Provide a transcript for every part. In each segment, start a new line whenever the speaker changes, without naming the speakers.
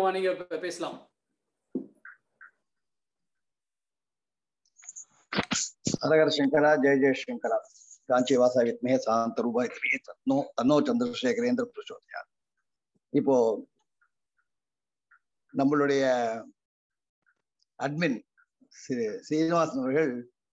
மாமா நீங்க பே- பேசலாம்
ஹரஹர சங்கரா ஜெய ஜெய சங்கரா காஞ்சி வாசா வித்மே சாந்த ரூபாய் தன்னோ தன்னோ சந்திரசேகரேந்திர பிரச்சோதயா இப்போ நம்மளுடைய அட்மின் ஸ்ரீ சீனிவாசன் அவர்கள்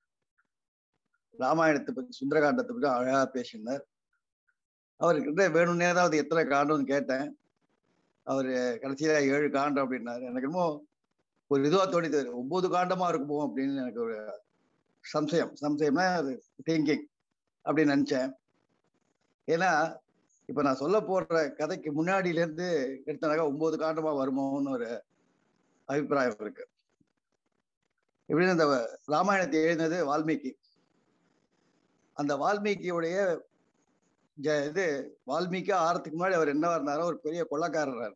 ராமாயணத்தை பத்தி சுந்தரகாண்டத்தை பத்தி அழகா பேசினார் அவர்கிட்ட வேணும்னே ஏதாவது எத்தனை காண்டம்னு கேட்டேன் அவர் கடைசியில ஏழு காண்டம் அப்படின்னாரு எனக்கு என்னமோ ஒரு இதுவா தோணிது ஒன்பது காண்டமா இருக்குமோ அப்படின்னு எனக்கு ஒரு சம்சயம் சம்சயம்னா அது திங்கிங் அப்படின்னு நினைச்சேன் ஏன்னா இப்ப நான் சொல்ல போற கதைக்கு முன்னாடியில இருந்து எடுத்தனாக்கா ஒன்பது காண்டமா வருமோன்னு ஒரு அபிப்பிராயம் இருக்கு இப்படின்னு இந்த ராமாயணத்தை எழுதினது வால்மீகி அந்த வால்மீகியுடைய ஜ- இது வால்மீகி ஆறதுக்கு முன்னாடி அவர் என்னவா இருந்தாரோ ஒரு பெரிய கொள்ளக்காரர்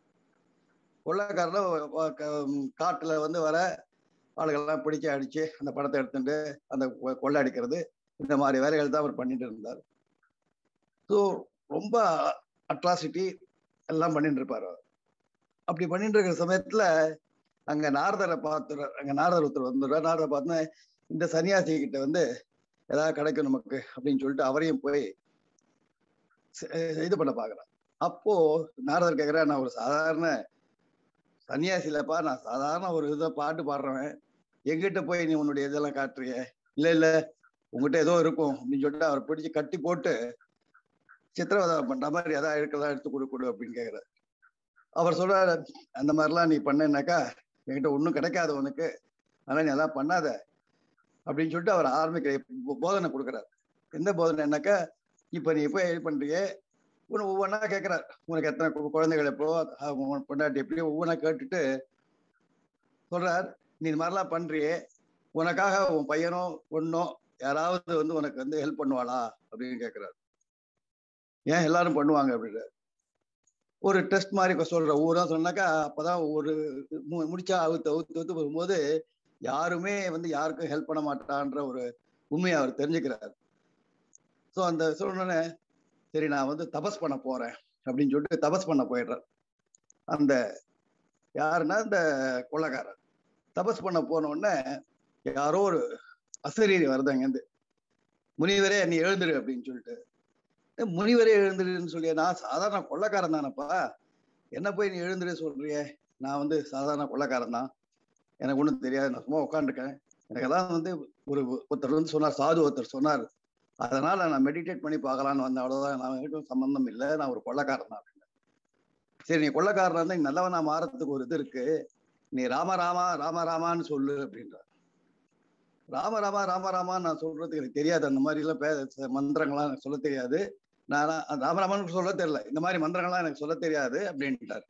கொள்ளக்காரர் காட்டுல வந்து வர ஆளுகள்லாம் பிடிச்சு அடிச்சு அந்த படத்தை எடுத்துட்டு அந்த கொ- கொள்ளை அடிக்கிறது இந்த மாதிரி வேலைகள் தான் அவர் பண்ணிட்டு இருந்தார் ஸோ ரொம்ப அட்ராசிட்டி எல்லாம் பண்ணிட்டு இருப்பார் அவர் அப்படி பண்ணிட்டு இருக்கிற சமயத்துல அங்க நாரதரை பார்த்து அங்க நாரதர் ஒருத்தர் வந்துடுறார் நாரதரை பார்த்தா இந்த சன்னியாசி கிட்ட வந்து ஏதாவது கிடைக்கும் நமக்கு அப்படின்னு சொல்லிட்டு அவரையும் போய் ச- இது பண்ண பாக்குறார் அப்போ நாரதர் கேக்குறா நான் ஒரு சாதாரண சன்னியாசி இல்லப்பா நான் சாதாரண ஒரு இதை பாட்டு பாடுறவன் எங்கிட்ட போய் நீ உன்னுடைய இதெல்லாம் காட்டுறிய இல்ல இல்ல உங்ககிட்ட ஏதோ இருக்கும் அப்படின்னு சொல்லிட்டு அவர் பிடிச்சு கட்டி போட்டு சித்திரவதை பண்ற மாதிரி எதாவது இருக்கலாம் எடுத்து கொடு கொடு அப்படின்னு கேக்குறாரு அவர் சொல்றாரு அந்த மாதிரிலாம் நீ பண்ணேன்னாக்கா என்கிட்ட ஒண்ணும் கிடைக்காது உனக்கு ஆனா நீ அதெல்லாம் பண்ணாத அப்படின்னு சொல்லிட்டு அவர் ஆரம்பிக்கிற போ- போதனை கொடுக்குறாரு எந்த போதனைனாக்கா இப்ப நீ போய் இது பண்றியே உன்னை ஒவ்வொன்றா கேட்கிறார் உனக்கு எத்தனை கு- குழந்தைகள் எப்போ அஹ் உன் பொண்டாட்டி எப்படியோ ஒவ்வொன்றா கேட்டுட்டு சொல்றார் நீ இந்த மாதிரிலாம் பண்றியே உனக்காக உன் பையனோ பொண்ணோ யாராவது வந்து உனக்கு வந்து ஹெல்ப் பண்ணுவாளா அப்படின்னு கேட்கிறாரு ஏன் எல்லாரும் பண்ணுவாங்க அப்படின்னு ஒரு டெஸ்ட் மாதிரி இப்ப சொல்ற ஊரா சொன்னாக்கா அப்பதான் ஒரு மு- முடிச்சா அவுத்து அவுத்து அவுத்து வரும்போது யாருமே வந்து யாருக்கும் ஹெல்ப் பண்ண மாட்டான்ற ஒரு உண்மையை அவர் தெரிஞ்சுக்கிறார் ஸோ அந்த சொன்னோடனே சரி நான் வந்து தபஸ் பண்ண போறேன் அப்படின்னு சொல்லிட்டு தபஸ் பண்ண போயிடுறார் அந்த யாருன்னா இந்த கொள்ளக்காரர் தபஸ் பண்ண போன உடனே யாரோ ஒரு அசரீரி வருது அங்கேருந்து முனிவரே நீ எழுந்துரு அப்படின்னு சொல்லிட்டு "ஏய், முனிவரே எழுந்துருன்னு சொல்லி நான் சாதாரண கொள்ளக்காரன் தானப்பா என்ன போய் நீ எழுந்துரு சொல்றியே நான் வந்து சாதாரண கொள்ளக்காரன் தான் எனக்கு ஒன்றும் தெரியாது நான் சும்மா உட்காந்துருக்கேன் எனக்கு எல்லாம் வந்து ஒரு ஒருத்தர் வந்து சொன்னார் சாது ஒருத்தர் சொன்னார் அதனால நான் மெடிடேட் பண்ணி பார்க்கலான்னு வந்தேன் அவ்வளவுதான் நான் எனக்கும் சம்பந்தம் இல்லை நான் ஒரு கொள்ளக்காரன் தான் அப்படின்னு சரி நீ கொள்ளக்காரனா இருந்தா நீ நல்லவனா மாறத்துக்கு ஒரு இது இருக்கு நீ ராம ராமா ராம ராமான்னு சொல்லு அப்படின்றார் ராம ராமா ராம ராமான்னு நான் சொல்றதுக்கு எனக்கு தெரியாது அந்த மாதிரி எல்லாம் பே மந்திரங்கள்லாம் எனக்கு சொல்ல தெரியாது நான் ராமராமான்னு சொல்ல தெரியல இந்த மாதிரி மந்திரங்கள்லாம் எனக்கு சொல்ல தெரியாது அப்படின்ட்டார்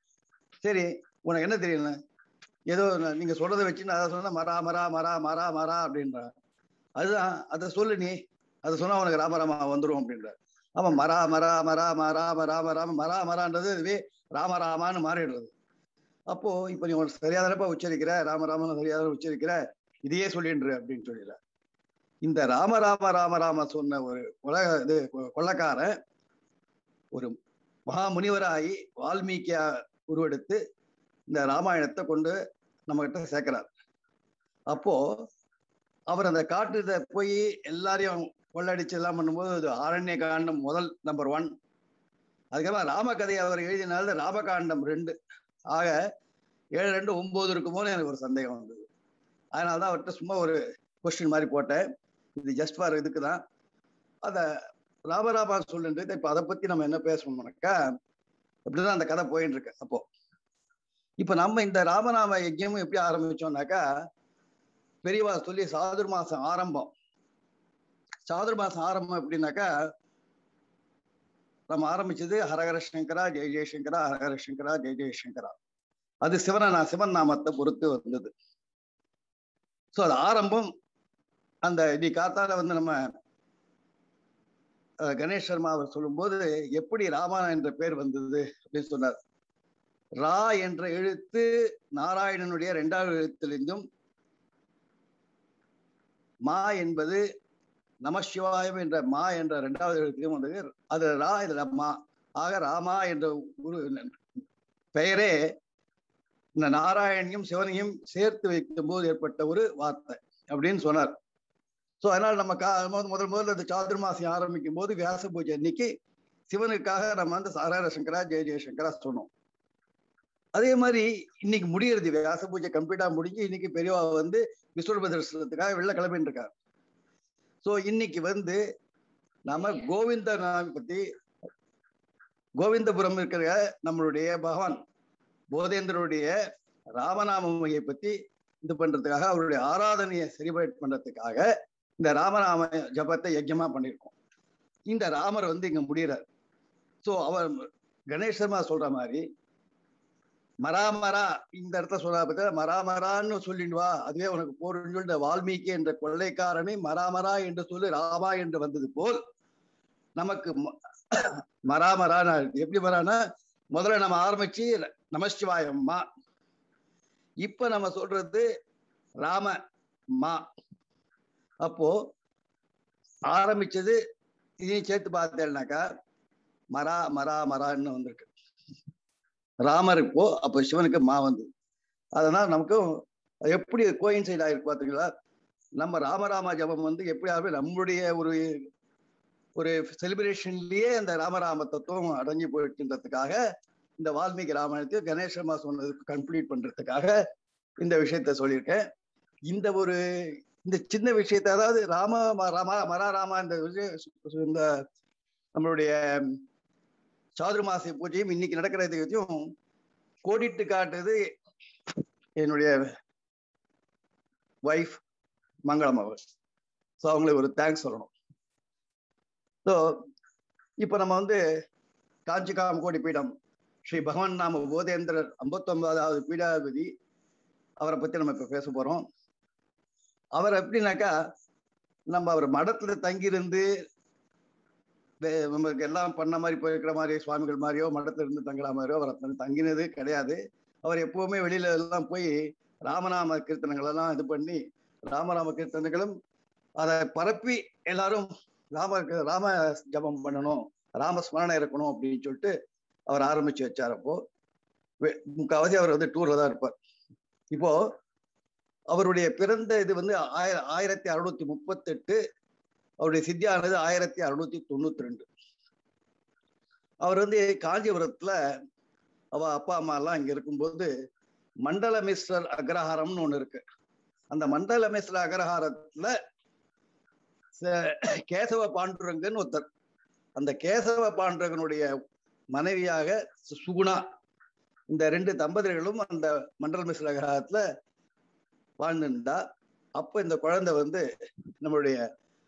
சரி உனக்கு என்ன தெரியல ஏதோ நான் நீங்க சொல்றதை வச்சு நான் அதை சொன்னா மரா மரா மரா மரா மரா அப்படின்றான் அதுதான் அதை சொல்லு நீ அதை சொன்னா உனக்கு ராமராமா வந்துடும் அப்படின்றார் ஆமா மரா மரா மரா மரா மரா மரா மரா மரான்றது இதுவே ராமராமான்னு மாறிடுறது அப்போ இப்ப நீ உனக்கு சரியாதனப்பா உச்சரிக்கிற ராமராமன் சரியாத உச்சரிக்கிற இதையே சொல்லின்று அப்படின்னு சொல்லிடுற இந்த ராம ராம ராம ராம சொன்ன ஒரு உலக இது கொ- கொள்ளக்காரன் ஒரு மகா முனிவராகி வால்மீகியா உருவெடுத்து இந்த ராமாயணத்தை கொண்டு நம்ம கிட்ட சேர்க்கிறார் அப்போ அவர் அந்த காட்டுல போய் எல்லாரையும் கொள்ளடிச்சு எல்லாம் பண்ணும்போது அது ஆரண்ய காண்டம் முதல் நம்பர் ஒன் அதுக்கப்புறம் ராமகதை அவர் எழுதினால ராமகாண்டம் ரெண்டு ஆக ஏழு ரெண்டு ஒன்பது இருக்குமோன்னு எனக்கு ஒரு சந்தேகம் வந்தது அதனால தான் அவர்கிட்ட சும்மா ஒரு கொஸ்டின் மாதிரி போட்டேன் இது ஜஸ்ட் ஃபார் இதுக்கு தான் அதை ராமராமா சொல்லுன்றது இப்போ அதை பத்தி நம்ம என்ன பேசணும்னாக்கா இப்படிதான் அந்த கதை போயிட்டு இருக்கு அப்போ இப்ப நம்ம இந்த ராமநாம யஜ்யமும் எப்படி ஆரம்பிச்சோம்னாக்கா பெரியவா சொல்லி சாதுர் மாசம் ஆரம்பம் சாதுர் மாசம் ஆரம்பம் எப்படின்னாக்கா நம்ம ஆரம்பிச்சது ஹரஹர சங்கரா ஜெய ஜெயசங்கரா ஹரஹர சங்கரா ஜெய ஜெயசங்கரா அது சிவன நான் சிவன் நாமத்தை பொறுத்து வந்தது ஸோ அது ஆரம்பம் அந்த இன்னி காத்தால வந்து நம்ம அஹ், கணேஷ் சர்மா அவர் சொல்லும்போது எப்படி ராமா என்ற பேர் வந்தது அப்படின்னு சொன்னார் ரா என்ற எழுத்து நாராயணனுடைய இரண்டாவது எழுத்திலிருந்தும் மா என்பது நமசிவாயம் என்ற மா என்ற இரண்டாவது எழுத்திலும் வந்தது அது ரா இதுல மா ஆக ராமா என்ற ஒரு பெயரே இந்த நாராயணியும் சிவனையும் சேர்த்து வைக்கும் போது ஏற்பட்ட ஒரு வார்த்தை அப்படின்னு சொன்னார் ஸோ அதனால நம்ம கா முதல் முதல் முதல்ல இந்த சாதுர்மாசி ஆரம்பிக்கும் போது வியாச பூஜை அன்னைக்கு சிவனுக்காக நம்ம வந்து சாரார சங்கரா ஜெய ஜெயசங்கரா சொன்னோம் அதே மாதிரி இன்னைக்கு முடியறது வியாச பூஜை கம்ப்ளீட்டா முடிஞ்சு இன்னைக்கு பெரியவா வந்து விஸ்வரூப தரிசனத்துக்காக வெளில கிளம்பின்னு இருக்கார் ஸோ இன்னைக்கு வந்து நாம கோவிந்த நாம பத்தி கோவிந்தபுரம் இருக்கிற நம்மளுடைய பகவான் போதேந்திரனுடைய ராமநாமமையை பத்தி இது பண்றதுக்காக அவருடைய ஆராதனையை செலிப்ரேட் பண்றதுக்காக இந்த ராமநாம ஜபத்தை யஜ்யமா பண்ணியிருக்கோம் இந்த ராமர் வந்து இங்க முடிகிறார் ஸோ அவர் கணேஷ் சர்மா சொல்ற மாதிரி மராமரா இந்த இடத்துல சொல்ற பார்த்தா மராமரான்னு சொல்லிட்டு வா அதுவே உனக்கு போருன்னு சொல்லிட்டு வால்மீகி என்ற கொள்ளைக்காரனை மராமரா என்று சொல்லி ராமா என்று வந்தது போல் நமக்கு ம- மராமரான எப்படி வரானா முதல்ல நம்ம ஆரம்பிச்சு நமசிவாயம்மா இப்ப நம்ம சொல்றது ராம மா அப்போ ஆரம்பிச்சது இதையும் சேர்த்து பார்த்தேன்னாக்கா மரா மரா மரான்னு வந்திருக்கு ராமர் இப்போ அப்போ சிவனுக்கு மா வந்து அதனால் நமக்கு எப்படி கோயின்சைட் ஆயிருக்கு பார்த்தீங்களா நம்ம ராமராமா ஜபம் வந்து எப்படியாவது நம்மளுடைய ஒரு ஒரு செலிப்ரேஷன்லயே அந்த ராமராம தத்துவம் அடங்கி போயிட்டுன்றதுக்காக இந்த வால்மீகி ராமாயணத்தை கணேசமா சொன்னதுக்கு கம்ப்ளீட் பண்றதுக்காக இந்த விஷயத்த சொல்லியிருக்கேன் இந்த ஒரு இந்த சின்ன விஷயத்தை அதாவது ராம ம- ராமா மரா ராமா இந்த விஷயம் இந்த நம்மளுடைய சாதுர்மாசி பூஜையும் இன்னைக்கு நடக்கிறதையும் கோடிட்டு காட்டுது என்னுடைய ஒய்ஃப் மங்களம் அவர் ஸோ அவங்களுக்கு ஒரு தேங்க்ஸ் சொல்லணும் ஸோ இப்போ நம்ம வந்து காஞ்சிகாம் கோடி பீடம் ஸ்ரீ பகவான் நாம போதேந்திரர் ஐம்பத்தொன்பதாவது பீடாதிபதி அவரை பத்தி நம்ம இப்ப பேச போறோம் அவர் எப்படின்னாக்கா நம்ம அவர் மடத்துல தங்கியிருந்து வே- நமக்கு எல்லாம் பண்ண மாதிரி போயிருக்கிற மாதிரி சுவாமிகள் மாதிரியோ மடத்துல இருந்து தங்குற மாதிரியோ அவர் அப்படி தங்கினது கிடையாது அவர் எப்பவுமே வெளியில எல்லாம் போய் ராமநாம கீர்த்தனங்கள் எல்லாம் இது பண்ணி ராமநாம கீர்த்தனைகளும் அதை பரப்பி எல்லாரும் ராம ராம ஜபம் பண்ணணும் ராமஸ்மரணம் இருக்கணும் அப்படின்னு சொல்லிட்டு அவர் ஆரம்பிச்சு வச்சார் அப்போ வெ- முக்காவாசி அவர் வந்து டூர்ல தான் இருப்பார் இப்போ அவருடைய பிறந்த இது வந்து ஆயிர ஆயிரத்தி அறுநூத்தி முப்பத்தெட்டு அவருடைய சித்தியானது ஆயிரத்தி அறுநூத்தி தொண்ணூத்தி ரெண்டு அவர் வந்து காஞ்சிபுரத்துல அவ அப்பா அம்மா எல்லாம் இங்க இருக்கும்போது மண்டல மிஸ்டர் அக்ரஹாரம்னு ஒண்ணு இருக்கு அந்த மண்டல மிஸ்டர் அக்ரஹாரத்துல ச- கேசவ பாண்டுரங்கன் ஒருத்தர் அந்த கேசவ பாண்டுரங்கனுடைய மனைவியாக சு- சுகுணா இந்த ரெண்டு தம்பதிகளும் அந்த மண்டல மிஸ்டர் அக்ரஹாரத்துல வாழ்ந்துருந்தா அப்ப இந்த குழந்தை வந்து நம்மளுடைய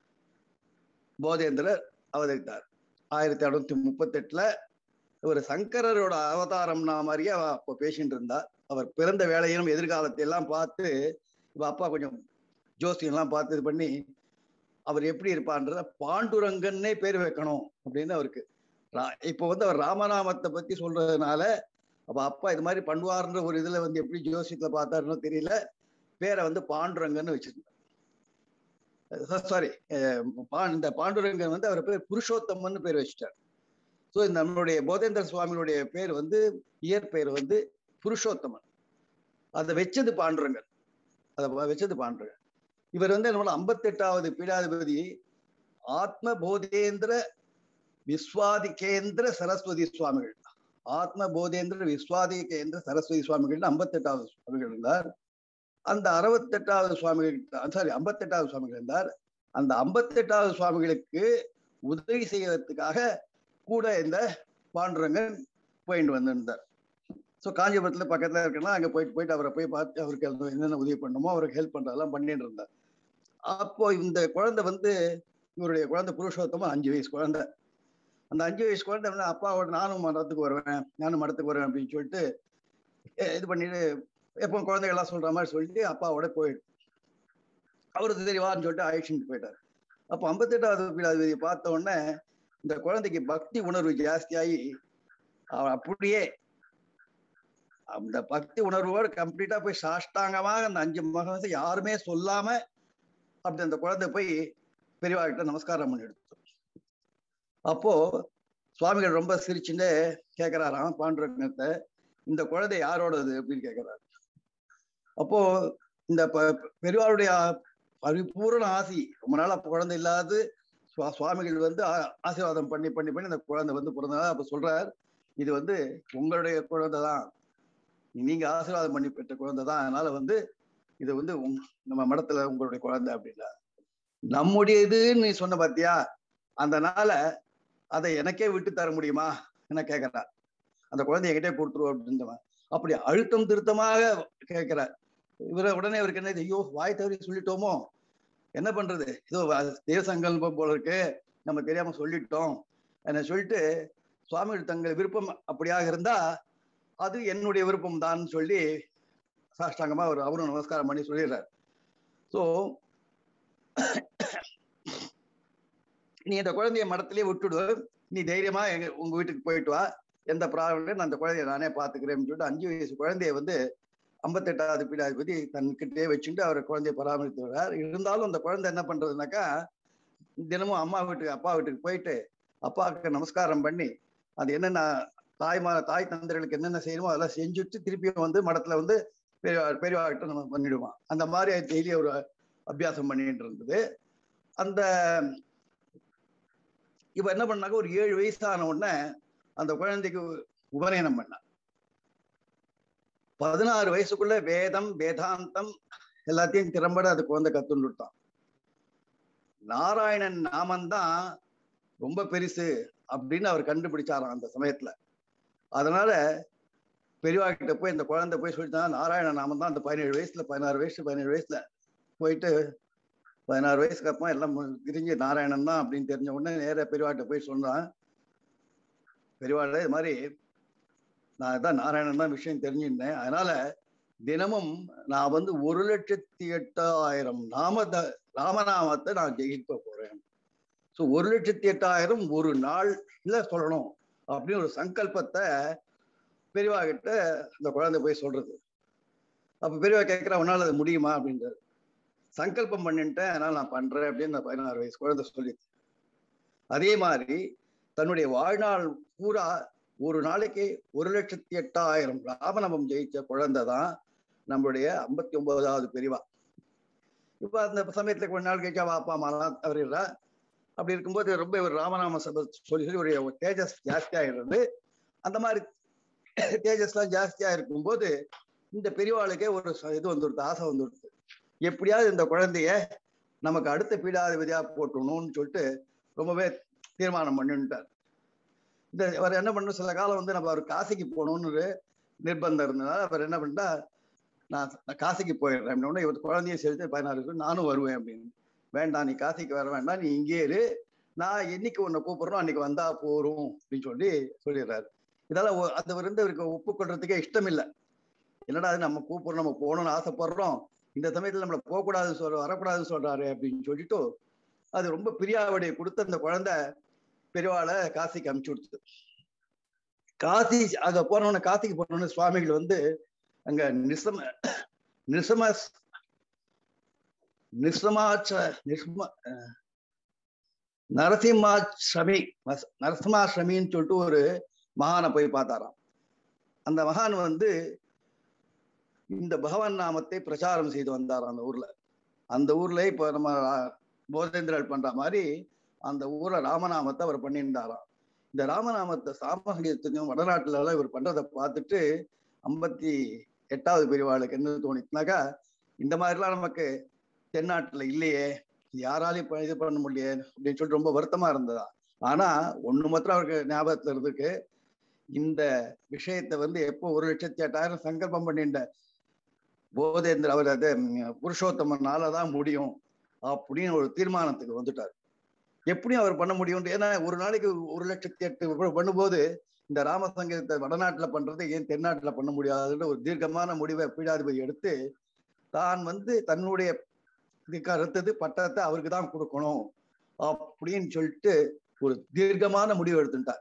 போதேந்திரர் அவதரித்தார் ஆயிரத்தி அறுநூத்தி முப்பத்தி எட்டுல ஒரு சங்கரரோட அவதாரம்னா மாதிரியே அவ அப்போ பேசிட்டு இருந்தா அவர் பிறந்த வேலையும் எதிர்காலத்தை எல்லாம் பார்த்து இவ அப்பா கொஞ்சம் ஜோசியம் எல்லாம் பார்த்து இது பண்ணி அவர் எப்படி இருப்பான்றத பாண்டுரங்கன்னே பேர் வைக்கணும் அப்படின்னு அவருக்கு ரா- இப்போ வந்து அவர் ராமநாமத்தை பத்தி சொல்றதுனால அப்ப அப்பா இது மாதிரி பண்ணுவார்ன்ற ஒரு இதுல வந்து எப்படி ஜோசியத்துல பார்த்தாருன்னு தெரியல பேரை வந்து பாண்டுரங்கன்னு வச்சிருந்தார் சாரி இந்த பாண்டுரங்கன் வந்து அவர் பேர் புருஷோத்தமன்னு பேர் வச்சுட்டார் ஸோ இந்த நம்மளுடைய போதேந்திர சுவாமியுடைய பேர் வந்து இயற்பெயர் வந்து புருஷோத்தமன் அதை வச்சது பாண்டுரங்கன் அதை வ- வச்சது பாண்டுரங்கன் இவர் வந்து நம்மளோட ஐம்பத்தெட்டாவது பீடாதிபதி ஆத்ம போதேந்திர விஸ்வாதிகேந்திர சரஸ்வதி சுவாமிகள் ஆத்ம போதேந்திர விஸ்வாதிகேந்திர சரஸ்வதி சுவாமிகள் ஐம்பத்தெட்டாவது சுவாமிகள் இருந்தார் அந்த அறுபத்தெட்டாவது சுவாமிகள் சாரி ஐம்பத்தெட்டாவது சுவாமிகள் இருந்தார் அந்த ஐம்பத்தெட்டாவது சுவாமிகளுக்கு உதவி செய்வதற்காக கூட இந்த பாண்டுரங்கன் போயிட்டு வந்திருந்தார் ஸோ காஞ்சிபுரத்துல பக்கத்துல இருக்கலாம் அங்க போயிட்டு போயிட்டு அவரை போய் பார்த்து அவருக்கு அது என்னென்ன உதவி பண்ணணுமோ அவருக்கு ஹெல்ப் பண்றதெல்லாம் பண்ணிட்டு இருந்தார் அப்போ இந்த குழந்தை வந்து இவருடைய குழந்தை புருஷோத்தமம் அஞ்சு வயசு குழந்தை அந்த அஞ்சு வயசு குழந்தை வந்து அப்பாவோட நானும் மடத்துக்கு வருவேன் நானும் மடத்துக்கு வருவேன் அப்படின்னு சொல்லிட்டு எ- இது பண்ணிட்டு எப்போ குழந்தைகள்லாம் சொல்ற மாதிரி சொல்லிட்டு அப்பாவோட போயிடு அவருக்கு சரி வான்னு சொல்லிட்டு அழைச்சிட்டு போயிட்டார் அப்போ ஐம்பத்தெட்டாவது பீடாதிபதியை பார்த்த உடனே இந்த குழந்தைக்கு பக்தி உணர்வு ஜாஸ்தியாகி அவன் அப்படியே அந்த பக்தி உணர்வோடு கம்ப்ளீட்டா போய் சாஷ்டாங்கமாக அந்த அஞ்சு மகன் யாருமே சொல்லாம அப்படி அந்த குழந்தை போய் பெரியவா கிட்ட நமஸ்காரம் பண்ணி எடுத்து அப்போ சுவாமிகள் ரொம்ப சிரிச்சுட்டு கேட்கிறாராம் பாண்டுரங்கத்தை இந்த குழந்தை யாரோடது அப்படின்னு கேட்கிறாரு அப்போ இந்த ப- பெரியவாளுடைய பரிபூரண ஆசி ரொம்ப நாள் அப்ப குழந்தை இல்லாது சுவா- சுவாமிகள் வந்து ஆ- ஆசீர்வாதம் பண்ணி பண்ணி பண்ணி அந்த குழந்தை வந்து பிறந்ததா அப்ப சொல்றார் இது வந்து உங்களுடைய குழந்தை தான் நீங்க ஆசீர்வாதம் பண்ணி பெற்ற குழந்தை தான் அதனால வந்து இது வந்து உங்- நம்ம மடத்துல உங்களுடைய குழந்தை அப்படின்னா நம்முடைய இதுன்னு நீ சொன்ன பாத்தியா அந்த நாளை அதை எனக்கே விட்டு தர முடியுமா என்ன கேட்கிறா அந்த குழந்தை என்கிட்டே கொடுத்துருவோம் அப்படின்றவன் அப்படி அழுத்தம் திருத்தமாக கேட்கிறார் இவரை உடனே அவருக்கு என்ன ஐயோ வாய் தவறி சொல்லிட்டோமோ என்ன பண்றது இதோ வ- தெய்வ சங்கல்பம் போல இருக்கு நம்ம தெரியாம சொல்லிட்டோம் என்ன சொல்லிட்டு சுவாமிகள் தங்கள் விருப்பம் அப்படியாக இருந்தா அது என்னுடைய விருப்பம் தான் சொல்லி சாஷ்டாங்கமா அவர் அவரும் நமஸ்காரம் பண்ணி சொல்லிடுறார் ஸோ நீ இந்த குழந்தைய மடத்திலே விட்டுடு நீ தைரியமா எங்க உங்க வீட்டுக்கு போயிட்டு வா எந்த ப்ராப்ளம் நான் அந்த குழந்தைய நானே பாத்துக்கிறேன்னு சொல்லிட்டு அஞ்சு வயசு குழந்தைய வந்து ஐம்பத்தெட்டாவது பீடாதிபதி தன்கிட்டே வச்சுட்டு அவர் குழந்தைய பராமரித்து வர்றார் இருந்தாலும் அந்த குழந்தை என்ன பண்றதுனாக்கா தினமும் அம்மா வீட்டுக்கு அப்பா வீட்டுக்கு போயிட்டு அப்பாவுக்கு நமஸ்காரம் பண்ணி அது என்னென்ன தாய்மா தாய் தந்தர்களுக்கு என்னென்ன செய்யணுமோ அதெல்லாம் செஞ்சுட்டு திருப்பியும் வந்து மடத்துல வந்து பெரியவா பெரியவாகிட்ட நம்ம பண்ணிடுவான் அந்த மாதிரி டெய்லி ஒரு அபியாசம் பண்ணிட்டு இருந்தது அந்த இவ என்ன பண்ணாக்க ஒரு ஏழு வயசான உடனே அந்த குழந்தைக்கு உபநயனம் பண்ணா பதினாறு வயசுக்குள்ள வேதம் வேதாந்தம் எல்லாத்தையும் திறம்பட அது குழந்தை கத்துண்டுட்டான் நாராயணன் நாமந்தான் ரொம்ப பெருசு அப்படின்னு அவர் கண்டுபிடிச்சாராம் அந்த சமயத்துல அதனால பெரியவா கிட்ட போய் இந்த குழந்தை போய் சொல்லிட்டான் நாராயண நாமம் தான் அந்த பதினேழு வயசுல பதினாறு வயசு பதினேழு வயசுல போயிட்டு பதினாறு வயசுக்கு அப்புறம் எல்லாம் மு- தெரிஞ்சு நாராயணன் தான் அப்படின்னு தெரிஞ்ச உடனே நேரா பெரியவாட்ட போய் சொன்னான் பெரியவாட இது மாதிரி நான் தான் நாராயணன் தான் விஷயம் தெரிஞ்சிருந்தேன் அதனால தினமும் நான் வந்து ஒரு லட்சத்தி எட்டாயிரம் நாம ராமநாமத்தை நான் ஜெயிக்க போறேன் ஸோ ஒரு லட்சத்தி எட்டாயிரம் ஒரு நாள்ல சொல்லணும் அப்படின்னு ஒரு சங்கல்பத்தை பெரியவா கிட்ட அந்த குழந்தை போய் சொல்றது அப்ப பெரியவா கேட்கிறா உன்னால அது முடியுமா அப்படின்றாரு சங்கல்பம் பண்ணிட்டேன் அதனால நான் பண்றேன் அப்படின்னு அந்த பதினாறு வயசு குழந்தை சொல்லி அதே மாதிரி தன்னுடைய வாழ்நாள் பூரா ஒரு நாளைக்கு ஒரு லட்சத்தி எட்டாயிரம் ராமநமம் ஜெயிச்ச குழந்தை தான் நம்மளுடைய ஐம்பத்தி ஒன்பதாவது பெரியவா இப்ப அந்த சமயத்துல கொஞ்ச நாள் கழிச்சா அப்பா அம்மாலாம் தவறிடுறா அப்படி இருக்கும்போது ரொம்ப ஒரு ராமநாம சபை சொல்லி சொல்லி ஒரு தேஜஸ் ஜாஸ்தி ஆயிடுறது அந்த மாதிரி தேஜஸ்லாம் ஜாஸ்தியா இருக்கும்போது இந்த பெரியவாளுக்கே ஒரு ச- இது வந்துடுது ஆசை வந்துடுது எப்படியாவது இந்த குழந்தைய நமக்கு அடுத்த பீடாதிபதியா போட்டணும்னு சொல்லிட்டு ரொம்பவே தீர்மானம் பண்ணிட்டார் இந்த அவர் என்ன பண்ண சில காலம் வந்து நம்ம அவர் காசிக்கு போகணும்னு ஒரு நிர்பந்தம் இருந்ததுனால அவர் என்ன பண்ணிட்டா நான் நான் காசிக்கு போயிடுறேன் அப்படின்ன உடனே இவர் குழந்தைய செலுத்தி பதினாறு வயசு நானும் வருவேன் அப்படின்னு வேண்டாம் நீ காசிக்கு வர வேண்டாம் நீ இங்கே இரு நான் என்னைக்கு உன்னை கூப்பிடுறோம் அன்னைக்கு வந்தா போறோம் அப்படின்னு சொல்லி சொல்லிடுறாரு இதெல்லாம் ஒ- அது வந்து இவருக்கு ஒப்புக்கொள்றதுக்கே இஷ்டம் இல்லை என்னடா அது நம்ம கூப்பிடுறோம் நம்ம போகணும்னு ஆசைப்படுறோம் இந்த சமயத்துல நம்மள போகக்கூடாதுன்னு சொல்ற வரக்கூடாதுன்னு சொல்றாரு அப்படின்னு சொல்லிட்டு அது ரொம்ப பிரியாவடைய கொடுத்து அந்த குழந்தை பெரியவாளை காசிக்கு அனுப்பிச்சு கொடுத்தது காசி அங்க போனோன்னு காசிக்கு போனோன்னு சுவாமிகள் வந்து அங்க நிசம நிசம நிசமாச்ச நிசம அஹ், நரசிம்மாஸ்ரமி மஸ்- நரசிம்மாஸ்ரமின்னு சொல்லிட்டு ஒரு மகானை போய் பார்த்தாராம் அந்த மகான் வந்து இந்த பகவான் நாமத்தை பிரச்சாரம் செய்து வந்தாராம் அந்த ஊர்ல அந்த ஊர்ல இப்ப நம்ம ரா- போதேந்திரர் பண்ற மாதிரி அந்த ஊர்ல ராமநாமத்தை அவர் பண்ணியிருந்தாராம் இந்த ராமநாமத்தை சாமசங்கீதத்துக்கும் வடநாட்டுல எல்லாம் இவர் பண்றதை பார்த்துட்டு ஐம்பத்தி எட்டாவது பிரிவாளுக்கு என்ன தோணிச்சுனாக்கா இந்த மாதிரிலாம் நமக்கு தென்னாட்டுல இல்லையே இது யாராலையும் இப்ப இது பண்ண முடியல அப்படின்னு சொல்லிட்டு ரொம்ப வருத்தமா இருந்ததா ஆனா ஒண்ணு மாத்திரம் அவருக்கு ஞாபகத்துல இருக்கு இந்த விஷயத்தை வந்து எப்போ ஒரு லட்சத்தி எட்டாயிரம் சங்கல்பம் பண்ணிட்ட போதேந்திர அவர் அது ம், புருஷோத்தமனால தான் முடியும் அப்படின்னு ஒரு தீர்மானத்துக்கு வந்துட்டார் எப்படியும் அவர் பண்ண முடியும் ஏன்னா ஒரு நாளைக்கு ஒரு லட்சத்தி எட்டு ப- பண்ணும்போது இந்த ராமசங்கீதத்தை வடநாட்டுல பண்றது ஏன் தென்னாட்டுல பண்ண முடியாதுன்னு ஒரு தீர்க்கமான முடிவை பீடாதிபதி எடுத்து தான் வந்து தன்னுடைய இதுக்கு அடுத்தது பட்டத்தை அவருக்கு தான் கொடுக்கணும் அப்படின்னு சொல்லிட்டு ஒரு தீர்க்கமான முடிவு எடுத்துட்டார்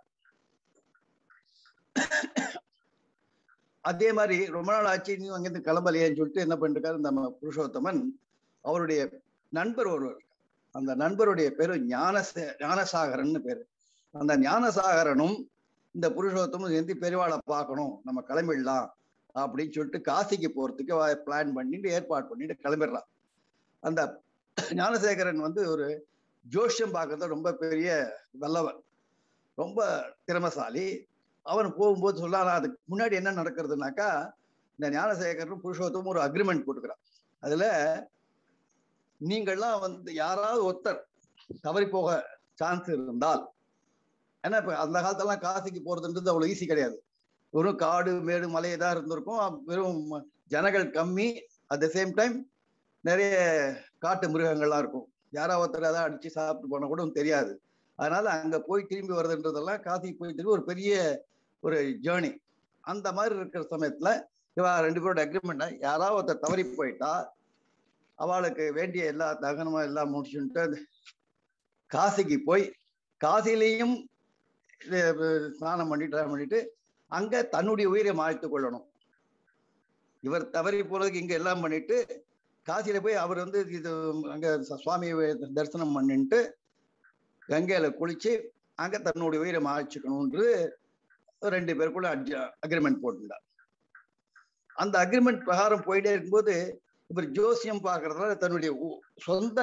அதே மாதிரி ரொம்ப நாள் ஆச்சு நீ அங்கிருந்து கிளம்பலையேன்னு சொல்லிட்டு என்ன பண்ணிருக்காரு நம்ம புருஷோத்தமன் அவருடைய நண்பர் ஒருவர் அந்த நண்பருடைய பேரு ஞான ஞானசாகரன்னு பேரு அந்த ஞானசாகரனும் இந்த புருஷோத்தமும் எந்த பெரியவாளை பார்க்கணும் நம்ம கிளம்பிடலாம் அப்படின்னு சொல்லிட்டு காசிக்கு போறதுக்கு பிளான் பண்ணிட்டு ஏற்பாடு பண்ணிட்டு கிளம்பிடுறான் அந்த ஞானசேகரன் வந்து ஒரு ஜோஷியம் பார்க்கறது ரொம்ப பெரிய வல்லவன் ரொம்ப திறமசாலி அவன் போகும்போது சொல்லானா அதுக்கு முன்னாடி என்ன நடக்கிறதுனாக்கா இந்த ஞானசேகரன் புருஷோத்தமும் ஒரு அக்ரிமெண்ட் போட்டுக்கிறான் அதுல நீங்கள்லாம் வந்து யாராவது ஒருத்தர் தவறி போக சான்ஸ் இருந்தால் ஏன்னா இப்ப அந்த காலத்தெல்லாம் காசிக்கு போறதுன்றது அவ்வளவு ஈஸி கிடையாது வெறும் காடு மேடு மலையை தான் இருந்திருக்கும் வெறும் ஜனங்கள் கம்மி அட் த சேம் டைம் நிறைய காட்டு மிருகங்கள்லாம் இருக்கும் யாராவது ஒருத்தர் ஏதாவது அடிச்சு சாப்பிட்டு போனா கூட தெரியாது அதனால அங்க போய் திரும்பி வருதுன்றதெல்லாம் காசிக்கு போய் திரும்பி ஒரு பெரிய ஒரு ஜேர்னி அந்த மாதிரி இருக்கிற சமயத்துல இவ ரெண்டு பேரோட அக்ரிமெண்ட் யாராவது ஒருத்தர் தவறி போயிட்டா அவளுக்கு வேண்டிய எல்லா தகனமும் எல்லாம் முடிச்சுட்டு காசிக்கு போய் காசிலையும் ஸ்நானம் பண்ணிட்டு பண்ணிட்டு அங்க தன்னுடைய உயிரை மாய்த்து கொள்ளணும் இவர் தவறி போறதுக்கு இங்க எல்லாம் பண்ணிட்டு காசியில போய் அவர் வந்து இது அங்க சுவாமியை தரிசனம் பண்ணிட்டு கங்கையில குளிச்சு அங்க தன்னுடைய உயிரை மாய்ச்சிக்கணும்ன்று ரெண்டு பேருக்குள்ள அக்ரிமெண்ட் போட்டுட்டார் அந்த அக்ரிமெண்ட் பிரகாரம் போயிட்டே இருக்கும்போது இவர் ஜோசியம் பார்க்கறதுனால தன்னுடைய சொந்த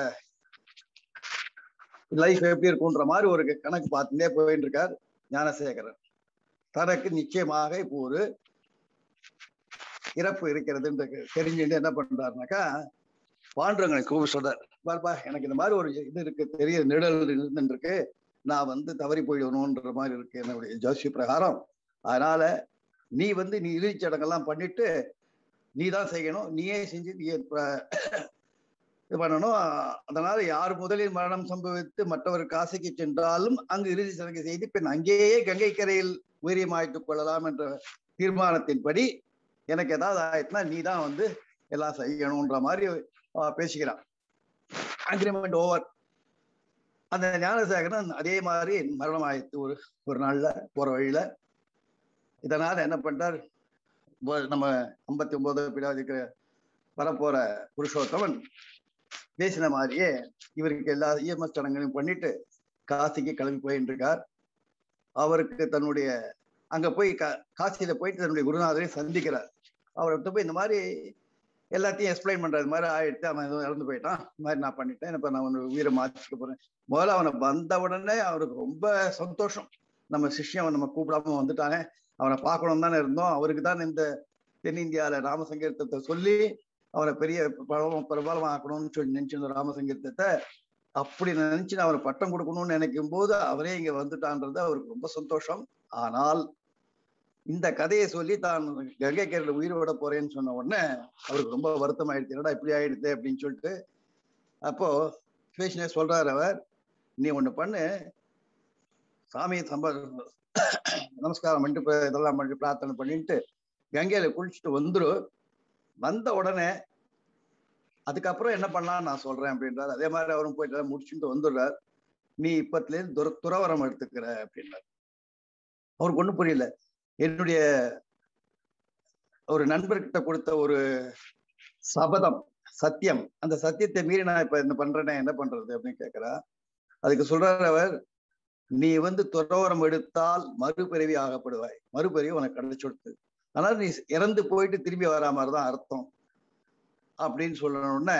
லைஃப் எப்படி இருக்குன்ற மாதிரி ஒரு கணக்கு பார்த்துட்டே போயிட்டு இருக்கார் ஞானசேகரன் தனக்கு நிச்சயமாக இப்போ ஒரு இறப்பு இருக்கிறதுன்ற தெரிஞ்சுட்டு என்ன பண்றாருனாக்கா பாண்டுரங்களை கூப்பிட்டு சொல்றார் பாருப்பா எனக்கு இந்த மாதிரி ஒரு இது இருக்கு தெரிய நிழல் இருந்துருக்கு நான் வந்து தவறி போயிடணுன்ற மாதிரி இருக்கு என்னுடைய ஜோசி பிரகாரம் அதனால நீ வந்து நீ இறுதி சடங்கெல்லாம் பண்ணிட்டு நீ தான் செய்யணும் நீயே செஞ்சு நீ இது பண்ணணும் அதனால யார் முதலில் மரணம் சம்பவித்து மற்றவர் காசிக்கு சென்றாலும் அங்கு இறுதி சடங்கு செய்து பின் அங்கேயே கங்கை கரையில் உயிரியமாய்த்துக் கொள்ளலாம் என்ற தீர்மானத்தின்படி எனக்கு ஏதாவது ஆயிடுச்சுன்னா நீ தான் வந்து எல்லாம் செய்யணுன்ற மாதிரி பேசிக்கிறான் அக்ரிமெண்ட் ஓவர் அந்த ஞானசேகரன் அதே மாதிரி மரணம் ஆயிடுத்து ஒரு ஒரு நாள்ல போற வழியில இதனால என்ன பண்றார் நம்ம ஐம்பத்தி ஒன்பது பின்னாடி வரப்போற புருஷோத்தமன் பேசின மாதிரியே இவருக்கு எல்லா இஎம்எஸ் சடங்குகளையும் பண்ணிட்டு காசிக்கு கிளம்பி போயிட்டு இருக்கார் அவருக்கு தன்னுடைய அங்க போய் கா காசியில போயிட்டு தன்னுடைய குருநாதரை சந்திக்கிறார் அவர்கிட்ட போய் இந்த மாதிரி எல்லாத்தையும் எக்ஸ்பிளைன் பண்றது மாதிரி ஆயிடுத்து அவன் எதுவும் இறந்து போயிட்டான் இந்த மாதிரி நான் பண்ணிட்டேன் இப்ப நான் உன்னை உயிரை மாற்றிக்க போறேன் முதல்ல அவனை வந்த உடனே அவருக்கு ரொம்ப சந்தோஷம் நம்ம சிஷ்யம் நம்ம கூப்பிடாம வந்துட்டானே அவனை பார்க்கணும் தானே இருந்தோம் அவருக்கு தான் இந்த தென்னிந்தியால ராமசங்கீர்த்தத்தை சொல்லி அவரை பெரிய பிரபலம் பிரபலம் ஆக்கணும்னு சொல்லி நினைச்சிருந்த ராமசங்கீர்த்தத்தை அப்படி நினைச்சு நான் அவரை பட்டம் கொடுக்கணும்னு நினைக்கும் போது அவரே இங்க வந்துட்டான்றது அவருக்கு ரொம்ப சந்தோஷம் ஆனால் இந்த கதையை சொல்லி தான் கங்கை கரையில உயிர் விட போறேன்னு சொன்ன உடனே அவருக்கு ரொம்ப வருத்தம் ஆயிடுச்சு என்னடா இப்படி ஆயிடுது அப்படின்னு சொல்லிட்டு அப்போ பேசினே சொல்றாரு அவர் நீ ஒண்ணு பண்ணு சாமியை சம்ப நமஸ்காரம் பண்ணிட்டு இதெல்லாம் பண்ணிட்டு பிரார்த்தனை பண்ணிட்டு கங்கையில குளிச்சுட்டு வந்துடும் வந்த உடனே அதுக்கப்புறம் என்ன பண்ணலாம் நான் சொல்றேன் அப்படின்றாரு அதே மாதிரி அவரும் போயிட்டு முடிச்சுட்டு வந்துடுறார் நீ இப்பத்துல இருந்து துர துறவரம் எடுத்துக்கிற அப்படின்னாரு அவருக்கு ஒண்ணும் புரியல என்னுடைய ஒரு நண்பர்கிட்ட கொடுத்த ஒரு சபதம் சத்தியம் அந்த சத்தியத்தை மீறி நான் இப்ப என்ன பண்றேனே என்ன பண்றது அப்படின்னு கேட்கிறா அதுக்கு சொல்றாரு அவர் நீ வந்து துறவரம் எடுத்தால் மறுபிறவி ஆகப்படுவாய் மறுபிறவி உனக்கு கிடைச்சுடுத்து அதனால நீ இறந்து போயிட்டு திரும்பி வரா மாதிரிதான் அர்த்தம் அப்படின்னு சொல்லணும்னு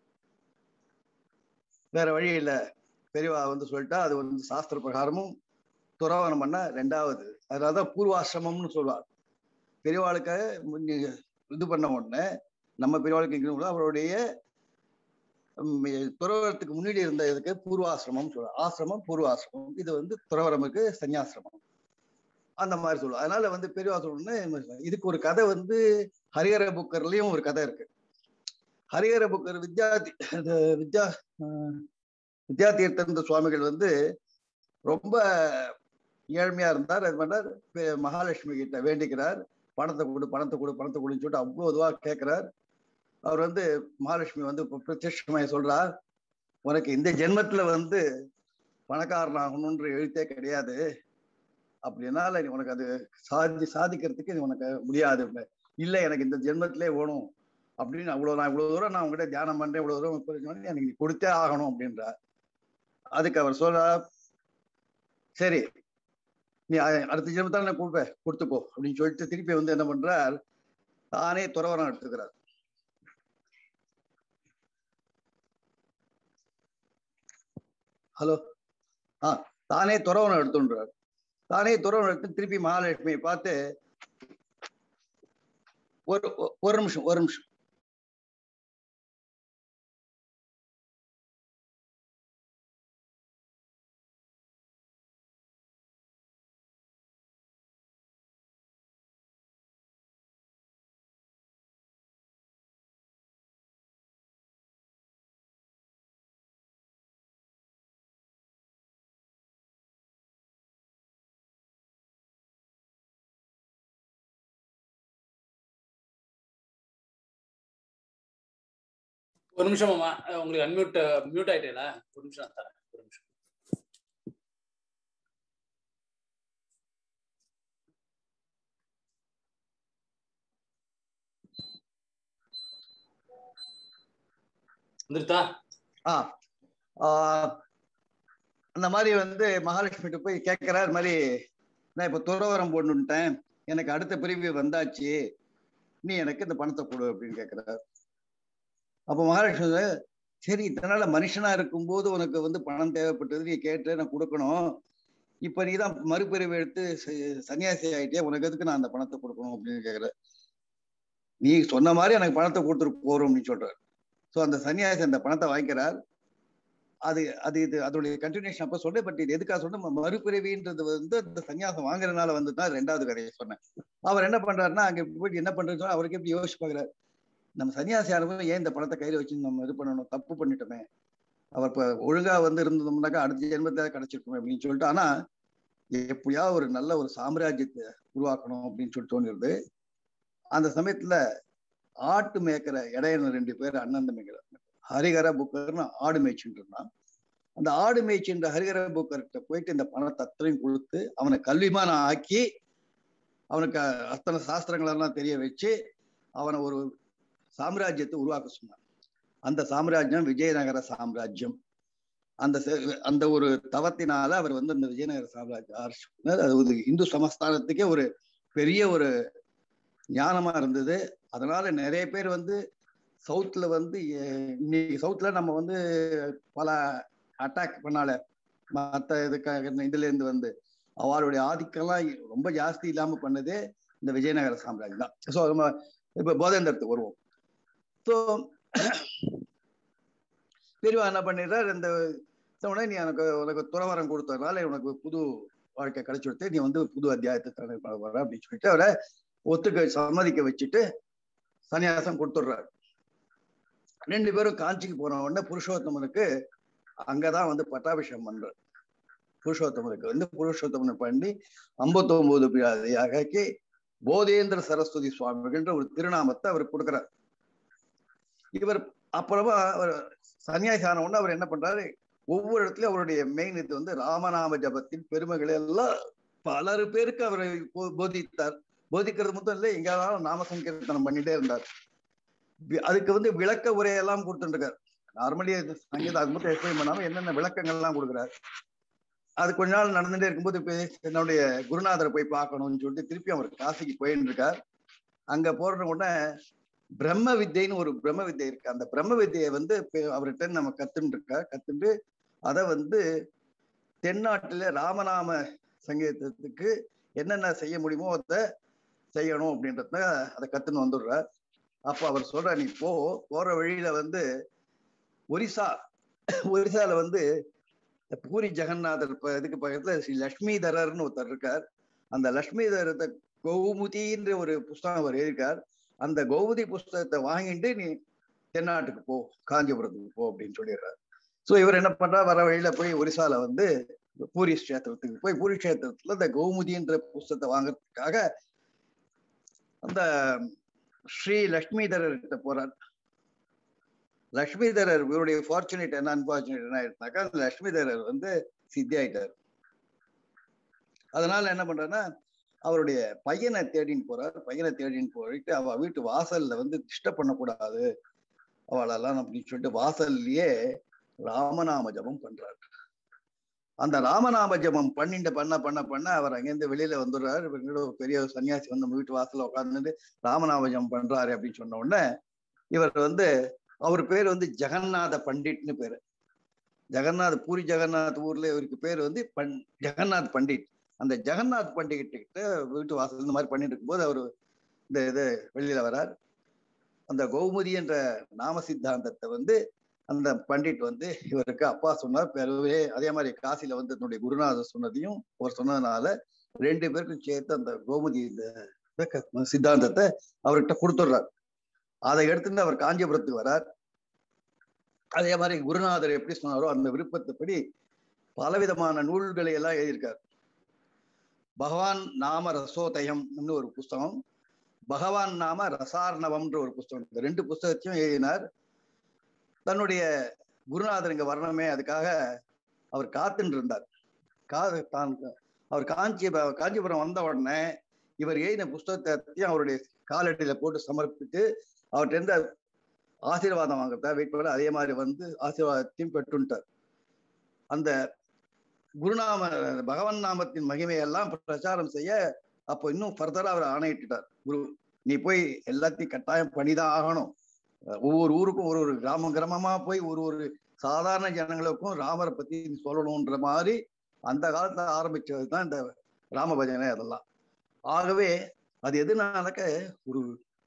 வேற வழி இல்லை பெரியவா வந்து சொல்லிட்டா அது வந்து சாஸ்திர பிரகாரமும் துறவரம் பண்ண ரெண்டாவது அதனாலதான் பூர்வாசிரமம்னு சொல்லுவார் பெரியவாளுக்கு இது பண்ண உடனே நம்ம பெரியவாளுக்கு அவருடைய துறவரத்துக்கு முன்னாடி இருந்த இதுக்கு பூர்வாசிரமம் சொல்லுவார் ஆசிரமம் பூர்வாசிரமம் இது வந்து துறவரமுக்கு சன்னியாசிரமம் அந்த மாதிரி சொல்லுவோம் அதனால வந்து பெரியவா சொல்லணும்னு இதுக்கு ஒரு கதை வந்து ஹரிஹர புக்கர்லயும் ஒரு கதை இருக்கு ஹரிஹர புக்கர் வித்யாதி வித்யா வித்யா தீர்த்தந்த சுவாமிகள் வந்து ரொம்ப ஏழ்மையா இருந்தார் அது பண்ணார் மகாலட்சுமி கிட்ட வேண்டிக்கிறார் பணத்தை கொடு பணத்தை கொடு பணத்தை கொடுன்னு சொல்லிட்டு அவ்வளோ இதுவா கேட்கிறார் அவர் வந்து மகாலட்சுமி வந்து பிரத்யட்சமாய் சொல்றார் உனக்கு இந்த ஜென்மத்துல வந்து பணக்காரன் ஆகணுன்ற எழுத்தே கிடையாது அப்படின்னால நீ உனக்கு அது சாதி சாதிக்கிறதுக்கு உனக்கு முடியாது இல்லை எனக்கு இந்த ஜென்மத்திலே வேணும் அப்படின்னு அவ்வளவு நான் இவ்வளவு தூரம் நான் உங்ககிட்ட தியானம் பண்றேன் இவ்வளவு தூரம் எனக்கு நீ கொடுத்தே ஆகணும் அப்படின்றார் அதுக்கு அவர் சொல்றார் சரி நீ அ- அடுத்த ஜென்மத்தால் நான் கொடுப்பேன் கொடுத்துக்கோ அப்படின்னு சொல்லிட்டு திருப்பி வந்து என்ன பண்றார் தானே துறவரம் எடுத்துக்கிறார் ஹலோ ஆ தானே துறவரம் எடுத்துன்றார் தானே துறவரம் எடுத்து திருப்பி மகாலட்சுமியை பார்த்து ஒரு ஒ- ஒரு நிமிஷம் ஒரு நிமிஷம்
ஒரு நிமிஷம் மாமா அஹ் உங்களுக்கு அன்மியூட் மியூட் ஆயிட்டேல ஒரு நிமிஷம் நான் தரேன் ஒரு நிமிஷம் வந்துருத்தா
ஆ ஆ, அந்த மாதிரி வந்து மகாலட்சுமிகிட்ட போய் கேட்கிறார் இது மாதிரி நான் இப்ப துறவரம் போட்டுட்டேன் எனக்கு அடுத்த பிரிவு வந்தாச்சு நீ எனக்கு இந்த பணத்தை கொடு அப்படின்னு கேட்கிறார் அப்ப மகாலட்சுமி வந்து, சரி இதனால மனுஷனா இருக்கும்போது உனக்கு வந்து பணம் தேவைப்பட்டது நீ கேட்டு நான் கொடுக்கணும் இப்ப நீ தான் மறுபிரிவு எடுத்து ச- சன்னியாசி ஆயிட்டே உனக்கு எதுக்கு நான் அந்த பணத்தை கொடுக்கணும் அப்படின்னு கேட்கிற நீ சொன்ன மாதிரி எனக்கு பணத்தை கொடுத்துட்டு போறோம் அப்படின்னு சொல்றாரு ஸோ அந்த சன்னியாசி அந்த பணத்தை வாங்கிக்கிறார் அது அது இது அதோடைய கண்டினியூஷன் அப்ப சொல்றேன் பட் இது எதுக்காக சொன்ன மறுபிறவின்றது வந்து அந்த சன்னியாசம் வாங்குறதுனால வந்து தான் ரெண்டாவது கதையை சொன்னேன் அவர் என்ன பண்றாருன்னா அங்க போயிட்டு என்ன பண்றதுன்னு அவருக்கு எப்படி யோசிச்சு பாக்குறாரு நம்ம சன்னியாசி ஆனவங்க ஏன் இந்த பணத்தை கையில வச்சு நம்ம இது பண்ணணும் தப்பு பண்ணிட்டோமே அவர் இப்ப ஒழுங்கா வந்து இருந்தோம்னாக்கா அடுத்த ஜென்மத்தை கிடைச்சிருக்குமே அப்படின்னு சொல்லிட்டு ஆனா எப்படியாவது ஒரு நல்ல ஒரு சாம்ராஜ்யத்தை உருவாக்கணும் அப்படின்னு சொல்லிட்டு தோணிருது அந்த சமயத்துல ஆட்டு மேய்க்கிற இடையன ரெண்டு பேர் அண்ணன் தம்பிங்கிற ஹரிகர புக்கர்னு ஆடு மேய்ச்சிட்டு இருந்தான் அந்த ஆடு மேய்ச்சின்ற ஹரிகர புக்கர்கிட்ட போயிட்டு இந்த பணத்தை அத்தனையும் கொடுத்து அவனை கல்விமானம் ஆக்கி அவனுக்கு அத்தனை சாஸ்திரங்கள் எல்லாம் தெரிய வச்சு அவனை ஒரு சாம்ராஜ்யத்தை உருவாக்க சொன்னான் அந்த சாம்ராஜ்யம் விஜயநகர சாம்ராஜ்யம் அந்த செ- அந்த ஒரு தவத்தினால அவர் வந்து அந்த விஜயநகர சாம்ராஜ்யம் ஆரம்பிச்சார். அது ஒரு இந்து சமஸ்தானத்துக்கே ஒரு பெரிய ஒரு ஞானமா இருந்தது அதனால நிறைய பேர் வந்து சவுத்துல வந்து எ- இன்னைக்கு சவுத்துல நம்ம வந்து பல அட்டாக் பண்ணால மத்த இதுக்காக இதுல இருந்து வந்து அவளுடைய ஆதிக்கம்லாம் ரொம்ப ஜாஸ்தி இல்லாம பண்ணதே இந்த விஜயநகர சாம்ராஜ்யம் தான் ஸோ நம்ம இப்ப போதேந்திரத்துக்கு வருவோம் ஸோ பெரியவா என்ன பண்ணிடுறார் இந்த உடனே நீ எனக்கு உனக்கு துறவரம் கொடுத்ததுனால உனக்கு புது வாழ்க்கை கிடைச்சு கொடுத்து நீ வந்து புது அத்தியாயத்தை தலை வர அப்படின்னு சொல்லிட்டு அவரை ஒத்துக்க சம்மதிக்க வச்சுட்டு சன்னியாசம் கொடுத்துடுறாரு ரெண்டு பேரும் காஞ்சிக்கு போன உடனே புருஷோத்தமனுக்கு அங்கதான் வந்து பட்டாபிஷேகம் பண்றாரு புருஷோத்தமனுக்கு வந்து புருஷோத்தமனை பண்ணி ஐம்பத்தொன்பது ஆக்கி போதேந்திர சரஸ்வதி சுவாமிகள்ன்ற ஒரு திருநாமத்தை அவர் கொடுக்கிறார் இவர் அப்புறமா அவர் சன்னியாசி ஆன உடனே அவர் என்ன பண்றாரு ஒவ்வொரு இடத்துலயும் அவருடைய மெயின் இது வந்து ராமநாம ஜபத்தின் பெருமைகளை எல்லாம் பலரு பேருக்கு அவர் போதித்தார் போதிக்கிறது மட்டும் இல்லை எங்கேயாவது நாம சங்கீர்த்தனம் பண்ணிட்டே இருந்தார் வி- அதுக்கு வந்து விளக்க உரையெல்லாம் கொடுத்துருக்கார் நார்மலி சங்கீதம் அது மட்டும் எக்ஸ்பிளைன் பண்ணாம என்னென்ன விளக்கங்கள் எல்லாம் கொடுக்குறாரு அது கொஞ்ச நாள் நடந்துட்டே இருக்கும்போது இப்ப என்னுடைய குருநாதரை போய் பார்க்கணும்னு சொல்லிட்டு திருப்பி அவர் காசிக்கு போயின்னு இருக்கார் அங்க போற உடனே பிரம்ம வித்தைன்னு ஒரு பிரம்ம வித்தை இருக்கு அந்த பிரம்ம வித்தையை வந்து இப்ப அவர்கிட்ட நம்ம கத்துன்னு இருக்கா கத்துட்டு அதை வந்து தென்னாட்டுல ராமநாம சங்கீதத்துக்கு என்னென்ன செய்ய முடியுமோ அதை செய்யணும் அப்படின்றத அதை கத்துன்னு வந்துடுறார் அப்ப அவர் சொல்ற நீ போ போற வழியில வந்து ஒரிசா ஒரிசால வந்து இந்த பூரி ஜெகநாதர் ப- இதுக்கு பக்கத்துல ஸ்ரீ லட்சுமிதரர்னு ஒருத்தர் இருக்கார் அந்த லட்சுமிதரத்தை கௌமுதின்ற ஒரு புஸ்தகம் அவர் எழுதியிருக்கார் அந்த கௌமுதி புஸ்தகத்தை வாங்கிட்டு நீ தென்னாட்டுக்கு போ காஞ்சிபுரத்துக்கு போ அப்படின்னு சொல்லிடுறாரு ஸோ இவர் என்ன பண்றா வர வழியில போய் ஒரிசால வந்து பூரி கஷேத்திரத்துக்கு போய் பூரி கஷேத்திரத்துல இந்த கௌமுதின்ற புஸ்தகத்தை வாங்குறதுக்காக அந்த ஸ்ரீ லட்சுமிதரர் கிட்ட போறார் லட்சுமிதரர் இவருடைய ஃபார்ச்சுனேட் என்ன அன்பார்ச்சுனேட் என்ன ஆயிடுச்சுனாக்கா அந்த லட்சுமிதரர் வந்து சித்தி ஆயிட்டார் அதனால என்ன பண்றாருன்னா அவருடைய பையனை தேடின்னு போறார் பையனை தேடின்னு போயிட்டு அவ வீட்டு வாசல்ல வந்து டிஸ்டர்ப் பண்ணக்கூடாது அவளெல்லாம் அப்படின்னு சொல்லிட்டு வாசல்லையே ராமநாம ஜபம் பண்றாரு அந்த ராமநாம ஜபம் பண்ணிட்டு பண்ண பண்ண பண்ண அவர் அங்கேருந்து வெளியில வந்துடுறாரு இவங்களோட ஒரு பெரிய சன்னியாசி வந்து நம்ம வீட்டு வாசல்ல உட்கார்ந்துட்டு ராமநாம ஜபம் பண்றாரு அப்படின்னு சொன்ன உடனே இவர் வந்து அவர் பேர் வந்து ஜெகநாத பண்டிட்னு பேரு ஜெகநாத் பூரி ஜெகநாத் ஊர்ல இவருக்கு பேர் வந்து பண் ஜெகநாத் பண்டிட் அந்த ஜெகநாத் பண்டிட் கிட்ட வீட்டு வாசல் இந்த மாதிரி பண்ணிட்டு இருக்கும்போது அவர் இந்த இது வெளியில வரார் அந்த கௌமுதி என்ற நாம சித்தாந்தத்தை வந்து அந்த பண்டிட் வந்து இவருக்கு அப்பா சொன்னார் பிறவே அதே மாதிரி காசில வந்து தன்னுடைய குருநாதர் சொன்னதையும் அவர் சொன்னதுனால ரெண்டு பேருக்கும் சேர்த்து அந்த கோமுதி இந்த சித்தாந்தத்தை அவர்கிட்ட கொடுத்துடுறார் அதை எடுத்துட்டு அவர் காஞ்சிபுரத்துக்கு வரார் அதே மாதிரி குருநாதர் எப்படி சொன்னாரோ அந்த விருப்பத்தைப்படி பலவிதமான நூல்களை எல்லாம் எழுதியிருக்கார் பகவான் நாம ரசோதயம்னு ஒரு புஸ்தகம் பகவான் நாம ரசார்ணவம்ன்ற ஒரு புஸ்தகம் இந்த ரெண்டு புஸ்தகத்தையும் எழுதினார் தன்னுடைய குருநாதர் இங்க வரணுமே அதுக்காக அவர் காத்துட்டு இருந்தார் கா தான் அவர் காஞ்சி காஞ்சிபுரம் வந்த உடனே இவர் எழுதின புஸ்தகத்தையும் அவருடைய காலடியில போட்டு சமர்ப்பித்து அவர்கிட்ட இருந்த ஆசீர்வாதம் வாங்கறதா வெயிட் பண்ண அதே மாதிரி வந்து ஆசீர்வாதத்தையும் பெற்றுட்டார் அந்த குருநாம பகவன் நாமத்தின் மகிமையெல்லாம் பிரச்சாரம் செய்ய அப்போ இன்னும் ஃபர்தரா அவர் ஆணையிட்டுட்டார் குரு நீ போய் எல்லாத்தையும் கட்டாயம் பண்ணிதான் ஆகணும் ஒவ்வொரு ஊருக்கும் ஒரு ஒரு கிராமம் கிராமமா போய் ஒரு ஒரு சாதாரண ஜனங்களுக்கும் ராமரை பத்தி சொல்லணுன்ற மாதிரி அந்த காலத்துல ஆரம்பிச்சது தான் இந்த ராம பஜனை அதெல்லாம் ஆகவே அது எதுனாலக்க ஒரு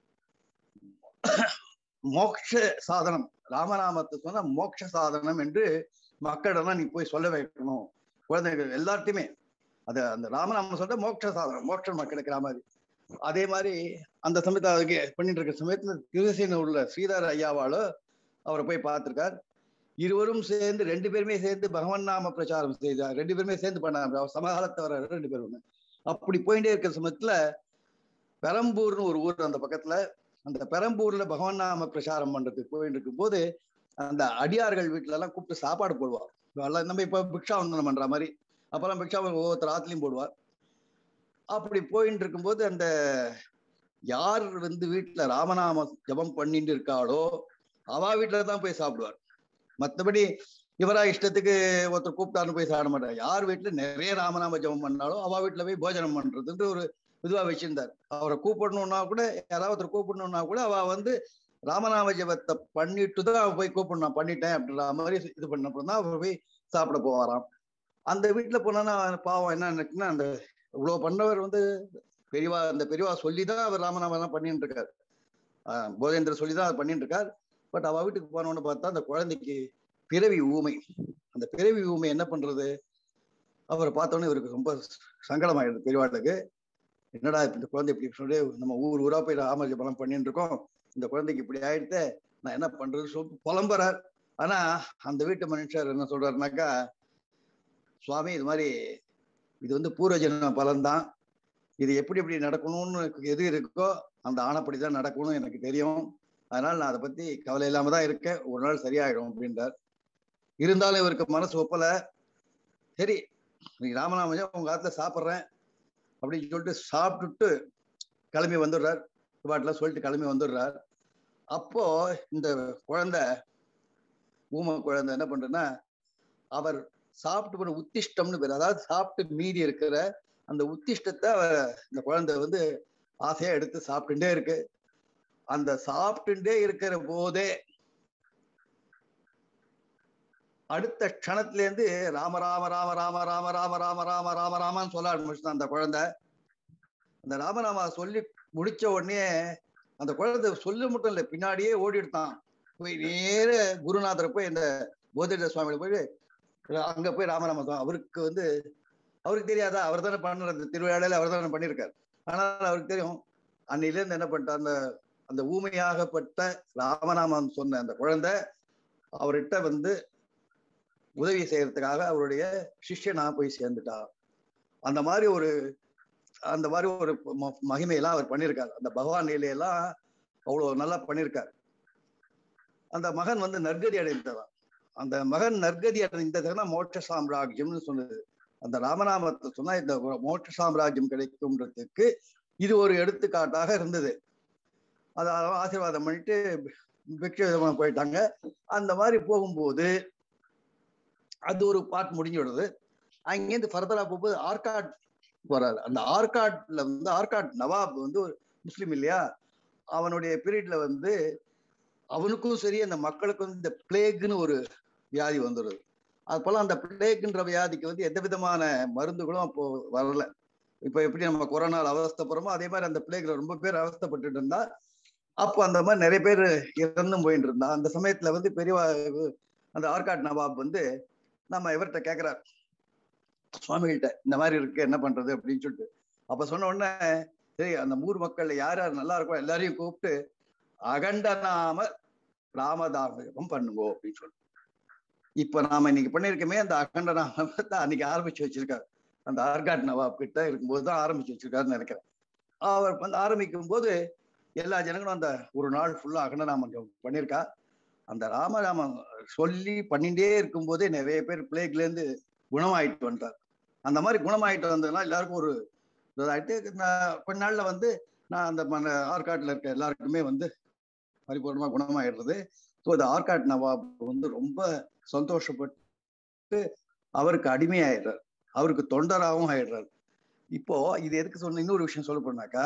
மோட்ச சாதனம் ராமநாமத்தை சொன்னா மோட்ச சாதனம் என்று மக்களிடம் நீ போய் சொல்ல வைக்கணும் குழந்தைகள் எல்லார்ட்டையுமே அது அந்த ராமநாமம் சொல்ற மோட்ச சாதனம் மோட்சம் கிடைக்கிற மாதிரி அதே மாதிரி அந்த சமயத்தை அதுக்கு பண்ணிட்டு இருக்க சமயத்துல திருசீன உள்ள ஸ்ரீதர் ஐயாவாலோ அவரை போய் பார்த்திருக்கார் இருவரும் சேர்ந்து ரெண்டு பேருமே சேர்ந்து பகவன் நாம பிரச்சாரம் செய்தார் ரெண்டு பேருமே சேர்ந்து பண்ணாங்க அவர் சமகாலத்தை வர ரெண்டு பேரும் அப்படி போயிட்டே இருக்கிற சமயத்துல பெரம்பூர்னு ஒரு ஊர் அந்த பக்கத்துல அந்த பெரம்பூர்ல பகவான் நாம பிரச்சாரம் பண்றதுக்கு போயிட்டு இருக்கும் போது அந்த அடியார்கள் வீட்டுல எல்லாம் கூப்பிட்டு சாப்பாடு போடுவார் எல்லாம் நம்ம இப்ப பிக்ஷாவந்தனம் பண்ற மாதிரி அப்பெல்லாம் பிக்ஷா ஒவ்வொருத்தர் ஆத்துலயும் போடுவார் அப்படி போயிட்டு இருக்கும்போது அந்த யார் வந்து வீட்டுல ராமநாம ஜபம் பண்ணிட்டு இருக்காளோ அவ வீட்டுல தான் போய் சாப்பிடுவார் மற்றபடி இவரா இஷ்டத்துக்கு ஒருத்தர் கூப்பிட்டாருன்னு போய் சாப்பிட மாட்டார் யார் வீட்டுல நிறைய ராமநாம ஜபம் பண்ணாலும் அவ வீட்டுல போய் போஜனம் பண்றதுன்ற ஒரு இதுவா வச்சிருந்தார் அவரை கூப்பிடணும்னா கூட யாராவது ஒருத்தர் கூப்பிடணும்னா கூட அவ வந்து ராமநாம ஜபத்தை பண்ணிட்டு தான் அவ போய் கூப்பிடணும் நான் பண்ணிட்டேன் அப்படின்ற மாதிரி இது பண்ணப்பறம் தான் அவர் போய் சாப்பிட போவாராம் அந்த வீட்டுல போனா பாவம் என்ன நினைக்குன்னா அந்த இவ்வளவு பண்ணவர் வந்து பெரியவா அந்த பெரியவா சொல்லிதான் அவர் ராமநாமம் பண்ணிட்டு இருக்காரு ஆஹ் போதேந்திர சொல்லிதான் அவர் பண்ணிட்டு இருக்கார் பட் அவ வீட்டுக்கு போனோன்னு பார்த்தா அந்த குழந்தைக்கு பிறவி ஊமை அந்த பிறவி ஊமை என்ன பண்றது அவரை பார்த்தோன்னே இவருக்கு ரொம்ப சங்கடமாயிடுது பெரியவாளுக்கு என்னடா இந்த குழந்தை இப்படி சொல்லி நம்ம ஊர் ஊரா போய் ராமராஜ பலம் பண்ணிட்டு இருக்கோம் இந்த குழந்தைக்கு இப்படி ஆயிடுத்து நான் என்ன பண்றது சொல்லி புலம்புறார் ஆனா அந்த வீட்டு மனுஷர் என்ன சொல்றாருனாக்கா சுவாமி இது மாதிரி இது வந்து பூர்வஜன பலன்தான் இது எப்படி எப்படி நடக்கணும்னு எது இருக்கோ அந்த ஆணைப்படி தான் நடக்கணும் எனக்கு தெரியும் அதனால நான் அதை பத்தி கவலை இல்லாம தான் இருக்கேன் ஒரு நாள் சரியாயிடும் அப்படின்றார் இருந்தாலும் இவருக்கு மனசு ஒப்பல சரி நீ ராமநாமஜம் உங்க ஆத்துல சாப்பிட்றேன் அப்படின்னு சொல்லிட்டு சாப்பிட்டுட்டு கிளம்பி வந்துடுறார் பாட்டில் சொல்லிட்டு கிளம்பி வந்துடுறார் அப்போ இந்த குழந்தை ஊம குழந்தை என்ன பண்றதுன்னா அவர் சாப்பிட்டு போன உத்திஷ்டம்னு பேர் அதாவது சாப்பிட்டு மீதி இருக்கிற அந்த உத்திஷ்டத்தை அவர் இந்த குழந்தை வந்து ஆசையா எடுத்து சாப்பிட்டுட்டே இருக்கு அந்த சாப்பிட்டுட்டே இருக்கிற போதே அடுத்த க்ஷணத்துல இருந்து ராம ராம ராம ராம ராம ராம ராம ராம ராம ராமான்னு சொல்ல ஆரம்பிச்சுதான் அந்த குழந்தை அந்த ராமராமா சொல்லி முடிச்ச உடனே அந்த குழந்தை சொல்ல மட்டும் இல்லை பின்னாடியே ஓடிடுதான் போய் நேர குருநாதரை போய் இந்த போதிட சுவாமியில போய் அங்க போய் ராமராம அவருக்கு வந்து அவருக்கு தெரியாதா அவர் தானே பண்ணுற அந்த திருவிழாவில் அவர் தானே பண்ணியிருக்காரு ஆனால் அவருக்கு தெரியும் அன்னிலேருந்து என்ன பண்ணிட்டா அந்த அந்த ஊமையாகப்பட்ட ராமநாமம் சொன்ன அந்த குழந்தை அவர்கிட்ட வந்து உதவி செய்யறதுக்காக அவருடைய சிஷ்யனா போய் சேர்ந்துட்டா அந்த மாதிரி ஒரு அந்த மாதிரி ஒரு மகிமையெல்லாம் அவர் பண்ணியிருக்காரு அந்த பகவான் நிலையெல்லாம் அவ்வளவு நல்லா பண்ணியிருக்காரு அந்த மகன் வந்து நற்கதி அடைந்ததான் அந்த மகன் நற்கதி அடைந்ததுன்னா மோட்ச சாம்ராஜ்யம்னு சொன்னது அந்த ராமநாமத்தை சொன்னா இந்த மோட்ச சாம்ராஜ்யம் கிடைக்கும்ன்றதுக்கு இது ஒரு எடுத்துக்காட்டாக இருந்தது அதை ஆசீர்வாதம் பண்ணிட்டு பிக்ஷ போயிட்டாங்க அந்த மாதிரி போகும்போது அது ஒரு பாட்டு முடிஞ்சு விடுது அங்கேருந்து ஃபர்தரா போகும்போது ஆர்காட் போறாரு அந்த ஆர்காட்ல வந்து ஆர்காட் நவாப் வந்து ஒரு முஸ்லீம் இல்லையா அவனுடைய பீரியட்ல வந்து அவனுக்கும் சரி அந்த மக்களுக்கும் வந்து இந்த பிளேக்னு ஒரு வியாதி வந்துடுது அப்போல்லாம் அந்த பிளேக்ன்ற வியாதிக்கு வந்து எந்த விதமான மருந்துகளும் அப்போ வரல இப்போ எப்படி நம்ம கொரோனால அவஸ்தைப்படுறோமோ அதே மாதிரி அந்த பிளேக்ல ரொம்ப பேர் அவஸ்தைப்பட்டுட்டு இருந்தா அப்போ அந்த மாதிரி நிறைய பேர் இறந்தும் போயிட்டு இருந்தா அந்த சமயத்துல வந்து பெரியவா அந்த ஆர்காட் நவாப் வந்து நம்ம இவர்கிட்ட கேட்கிறார் சுவாமிகிட்ட இந்த மாதிரி இருக்கு என்ன பண்றது அப்படின்னு சொல்லிட்டு அப்ப சொன்ன உடனே சரி அந்த ஊர் மக்கள்ல யார் யார் நல்லா இருக்கோ எல்லாரையும் கூப்பிட்டு அகண்டநாம ராமதாமகம் பண்ணுங்கோ அப்படின்னு சொல்லி இப்ப நாம இன்னைக்கு பண்ணிருக்கோமே அந்த அகண்ட நாமத்தை அன்னைக்கு ஆரம்பிச்சு வச்சிருக்காரு அந்த ஆர்காட் நவாப் கிட்ட இருக்கும்போது தான் ஆரம்பிச்சு வச்சிருக்காருன்னு நினைக்கிறேன் அவர் வந்து ஆரம்பிக்கும் போது எல்லா ஜனங்களும் அந்த ஒரு நாள் ஃபுல்லா அகண்டநாமம் பண்ணியிருக்கா அந்த ராமராமன் சொல்லி பண்ணிட்டே இருக்கும்போதே நிறைய பேர் பிளேக்ல இருந்து குணமாயிட்டு வந்தார் அந்த மாதிரி குணமாயிட்டு வந்ததுனால எல்லாருக்கும் ஒரு இதாயிட்டு நான் கொஞ்ச நாள்ல வந்து நான் அந்த மன ஆற்காட்டில் இருக்க எல்லாருக்குமே வந்து பரிபூர்ணமா குணமாயிடுறது ஸோ இந்த ஆர்காட் நவாப் வந்து ரொம்ப சந்தோஷப்பட்டு அவருக்கு அடிமையாயிடுறார் அவருக்கு தொண்டராகவும் ஆயிடுறாரு இப்போ இது எதுக்கு சொன்ன இன்னொரு விஷயம் சொல்ல போனாக்கா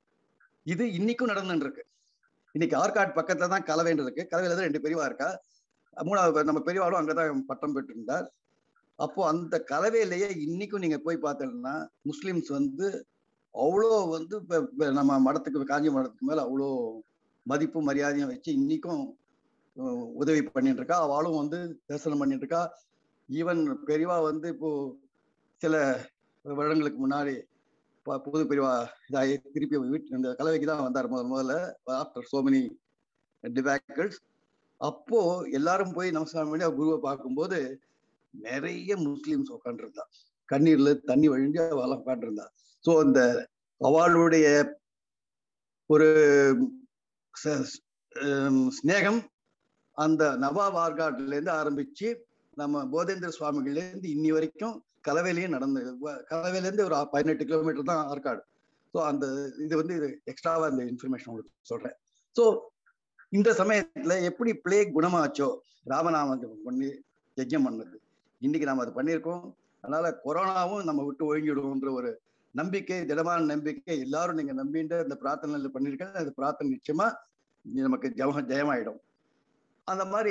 இது இன்னைக்கும் நடந்துட்டு இருக்கு இன்னைக்கு ஆர்காட் பக்கத்துல தான் கலவைன்னு இருக்கு கலவையில தான் ரெண்டு பெரியவா இருக்கா மூணாவது நம்ம பெரியவாளும் அங்கதான் பட்டம் பெற்றிருந்தார் அப்போ அந்த கலவையிலேயே இன்னைக்கும் நீங்க போய் பார்த்தீங்கன்னா முஸ்லிம்ஸ் வந்து அவ்வளோ வந்து இப்ப நம்ம மடத்துக்கு காஞ்சி மடத்துக்கு மேல அவ்வளோ மதிப்பு மரியாதையும் வச்சு இன்னைக்கும் உதவி பண்ணிட்டு இருக்கா அவளும் வந்து தரிசனம் பண்ணிட்டு இருக்கா ஈவன் பெரியவா வந்து இப்போ சில வருடங்களுக்கு முன்னாடி புது பெரியவா இதாகி திருப்பி வீட்டு இந்த கலவைக்கு தான் வந்தார் முதல் முதல்ல ஆஃப்டர் சோ மெனி டிபாக்கிள்ஸ் அப்போ எல்லாரும் போய் நமஸ்காரம் பண்ணி குருவை பார்க்கும்போது நிறைய முஸ்லிம்ஸ் உட்காந்துருந்தா கண்ணீர்ல தண்ணி வழிஞ்சு அவெல்லாம் உட்காந்துருந்தா ஸோ அந்த அவளுடைய ஒரு ஸ்நேகம் அந்த நவாப் ஆர்காட்ல இருந்து ஆரம்பிச்சு நம்ம போதேந்திர சுவாமிகள்ல இருந்து இன்னி வரைக்கும் கலவையிலையும் நடந்து கலவையில இருந்து ஒரு பதினெட்டு கிலோமீட்டர் தான் ஆற்காடு ஸோ அந்த இது வந்து இது எக்ஸ்ட்ராவா இந்த இன்ஃபர்மேஷன் உங்களுக்கு சொல்றேன் ஸோ இந்த சமயத்துல எப்படி பிளே குணமாச்சோ ராமநாமம் பண்ணி யஜ்யம் பண்ணது இன்னைக்கு நாம அது பண்ணியிருக்கோம் அதனால கொரோனாவும் நம்ம விட்டு ஒழுங்கிடுவோம்ன்ற ஒரு நம்பிக்கை திடமான நம்பிக்கை எல்லாரும் நீங்க நம்பின்ற இந்த பிரார்த்தனை பண்ணிருக்கேன் அந்த பிரார்த்தனை நிச்சயமா நமக்கு ஜம ஜெயமாயிடும் அந்த மாதிரி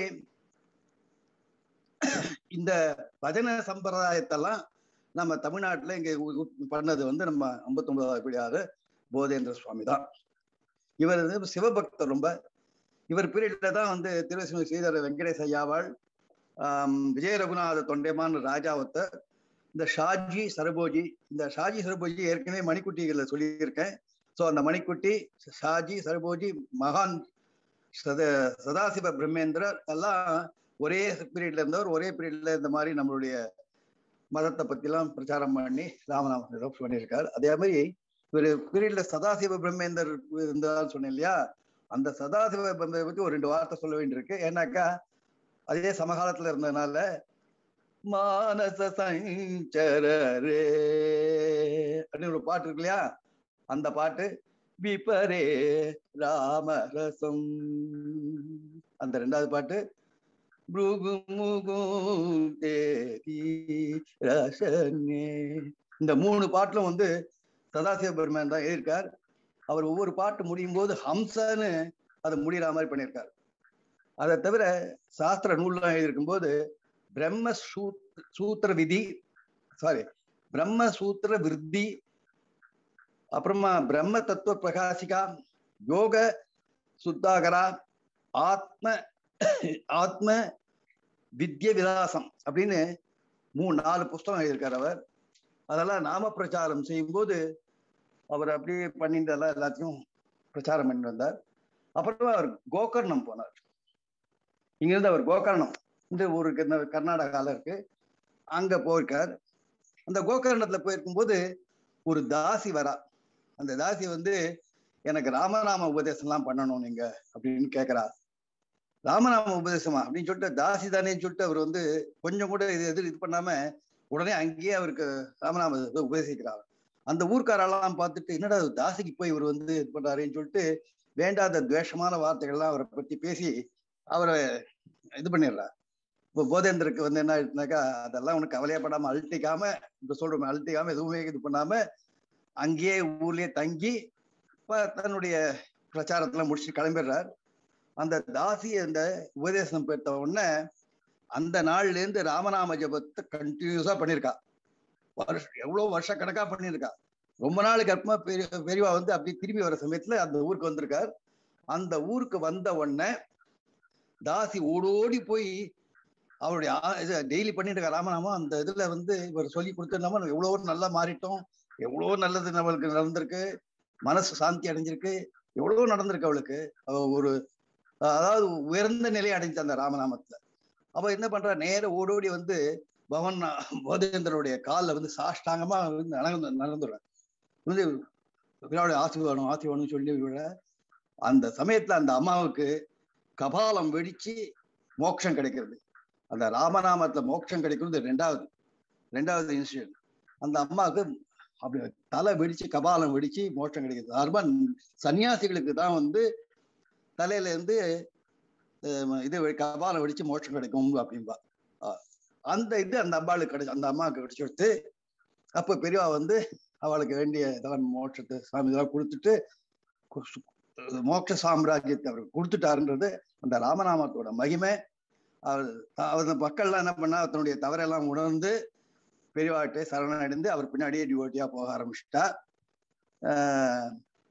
இந்த பஜன சம்பிரதாயத்தெல்லாம் நம்ம தமிழ்நாட்டுல இங்க பண்ணது வந்து நம்ம ஐம்பத்தொன்பதாவது பிடியாத போதேந்திர சுவாமி தான் இவர் வந்து சிவபக்தர் ரொம்ப இவர் பீரியட்ல தான் வந்து திருவசிமி ஸ்ரீதர வெங்கடேஷ் ஐயாவாள் விஜய ரகுநாத தொண்டைமான் ராஜாவத்தை இந்த ஷாஜி சரபோஜி இந்த ஷாஜி சரபோஜி ஏற்கனவே மணிக்குட்டிகளை சொல்லியிருக்கேன் ஸோ அந்த மணிக்குட்டி ஷாஜி சரபோஜி மகான் சத சதாசிவ பிரம்மேந்திரர் எல்லாம் ஒரே பீரியட்ல இருந்தவர் ஒரே பீரியட்ல இந்த மாதிரி நம்மளுடைய மதத்தை பத்திலாம் பிரச்சாரம் பண்ணி ராமநாம பண்ணியிருக்காரு அதே மாதிரி ஒரு பீரியட்ல சதாசிவ பிரம்மேந்தர் இருந்தான்னு சொன்னேன் இல்லையா அந்த சதாசிவ பிரம்மேந்தரை பத்தி ஒரு ரெண்டு வார்த்தை சொல்ல வேண்டியிருக்கு ஏன்னாக்கா அதே சமகாலத்துல இருந்ததுனால மானச சஞ்சரரே அப்படின்னு ஒரு பாட்டு இருக்கு இல்லையா அந்த பாட்டு விபரே ராமரசம் அந்த ரெண்டாவது பாட்டு இந்த மூணு பாட்டிலும் வந்து சதாசிவ பெருமான் தான் எழுதியிருக்கார் அவர் ஒவ்வொரு பாட்டு முடியும் போது ஹம்சன்னு அதை முடிகிற மாதிரி பண்ணியிருக்கார் அதை தவிர சாஸ்திர நூல்லாம் எழுதியிருக்கும் போது பிரம்ம சூத்திர விதி சாரி பிரம்ம சூத்திர விருத்தி அப்புறமா பிரம்ம தத்துவ பிரகாசிகா யோக சுத்தாகரா ஆத்ம ஆத்ம வித்ய விலாசம் அப்படின்னு மூணு நாலு புஸ்தகம் எழுதியிருக்கார் அவர் அதெல்லாம் நாம பிரச்சாரம் செய்யும் போது அவர் அப்படியே பண்ணிட்டு எல்லாம் எல்லாத்தையும் பிரச்சாரம் பண்ணி வந்தார் அப்புறமா அவர் கோகர்ணம் போனார் இங்கிருந்து அவர் கோகர்ணம் இந்த ஊருக்கு இந்த கர்நாடகால இருக்கு அங்க போயிருக்கார் அந்த கோகர்ணத்துல போயிருக்கும் போது ஒரு தாசி வரா அந்த தாசி வந்து எனக்கு ராமநாம உபதேசம்லாம் பண்ணணும் நீங்க அப்படின்னு கேட்கிறா ராமநாம உபதேசமா அப்படின்னு சொல்லிட்டு தாசி தானேன்னு சொல்லிட்டு அவர் வந்து கொஞ்சம் கூட இது எது இது பண்ணாம உடனே அங்கேயே அவருக்கு ராமநாம உபதேசிக்கிறார் அந்த ஊர்க்காரெல்லாம் பார்த்துட்டு என்னடா தாசிக்கு போய் இவர் வந்து இது பண்றாருன்னு சொல்லிட்டு வேண்டாத துவேஷமான வார்த்தைகள்லாம் அவரை பத்தி பேசி அவரை இது பண்ணிடுறார் இப்போ போதேந்தருக்கு வந்து என்ன ஆயிடுச்சுனாக்கா அதெல்லாம் உனக்கு கவலையப்படாம அழட்டிக்காம இப்ப சொல்றோம் அழட்டிக்காம எதுவுமே இது பண்ணாம அங்கேயே ஊர்லயே தங்கி இப்ப தன்னுடைய பிரச்சாரத்துல முடிச்சு கிளம்பிடுறார் அந்த தாசி அந்த உபதேசம் பெற்ற உடனே அந்த நாள்ல இருந்து ராமநாம ஜபத்தை கண்டினியூஸா பண்ணியிருக்கா வருஷம் எவ்வளவு வருஷ கணக்கா பண்ணியிருக்கா ரொம்ப நாளுக்கு அப்புறமா பெரிய பெரியவா வந்து அப்படி திரும்பி வர சமயத்துல அந்த ஊருக்கு வந்திருக்கார் அந்த ஊருக்கு வந்த உடனே தாசி ஓடோடி போய் அவருடைய ஆ- இது டெய்லி பண்ணிட்டு இருக்க ராமநாமம் அந்த இதுல வந்து இவர் சொல்லி கொடுத்துருந்தாம நம்ம எவ்வளவோ நல்லா மாறிட்டோம் எவ்வளவோ நல்லது நம்மளுக்கு நடந்திருக்கு மனசு சாந்தி அடைஞ்சிருக்கு எவ்வளவோ நடந்திருக்கு அவளுக்கு அவ ஒரு அதாவது உயர்ந்த நிலையை அடைஞ்ச அந்த ராமநாமத்துல அவ என்ன பண்றா நேர ஓடோடி வந்து பவன் போதேந்திரனுடைய காலில் வந்து சாஷ்டாங்கமா வந்து நடந்து நடந்துடுறார் வந்து விழாவுடைய ஆசி வேணும் ஆசி வேணும்னு சொல்லி விட அந்த சமயத்துல அந்த அம்மாவுக்கு கபாலம் வெடிச்சு மோட்சம் கிடைக்கிறது அந்த ராமநாமத்துல மோட்சம் கிடைக்கிறது ரெண்டாவது ரெண்டாவது இன்சிடென்ட் அந்த அம்மாவுக்கு அப்படி தலை வெடிச்சு கபாலம் வெடிச்சு மோட்சம் கிடைக்கிறது அதுமா சன்னியாசிகளுக்கு தான் வந்து தலையில இருந்து அஹ், இது கபாலம் வெடிச்சு மோட்சம் கிடைக்கும் அப்படின்பா அஹ், அந்த இது அந்த அம்பாளுக்கு கிடைச்சு அந்த அம்மாவுக்கு கிடைச்சு கொடுத்து அப்போ பெரியவா வந்து அவளுக்கு வேண்டிய இதெல்லாம் மோட்சத்தை சாமி இதெல்லாம் கொடுத்துட்டு கு- மோட்ச சாம்ராஜ்யத்தை அவர் கொடுத்துட்டாருன்றது அந்த ராமநாமத்தோட மகிமை அவர் அவர் மக்கள்லாம் என்ன பண்ணா தன்னுடைய தவறெல்லாம் உணர்ந்து பெரியவாட்டை சரணடைந்து அவர் பின்னாடியே டிவோட்டியா போக ஆரம்பிச்சிட்டா ஆஹ்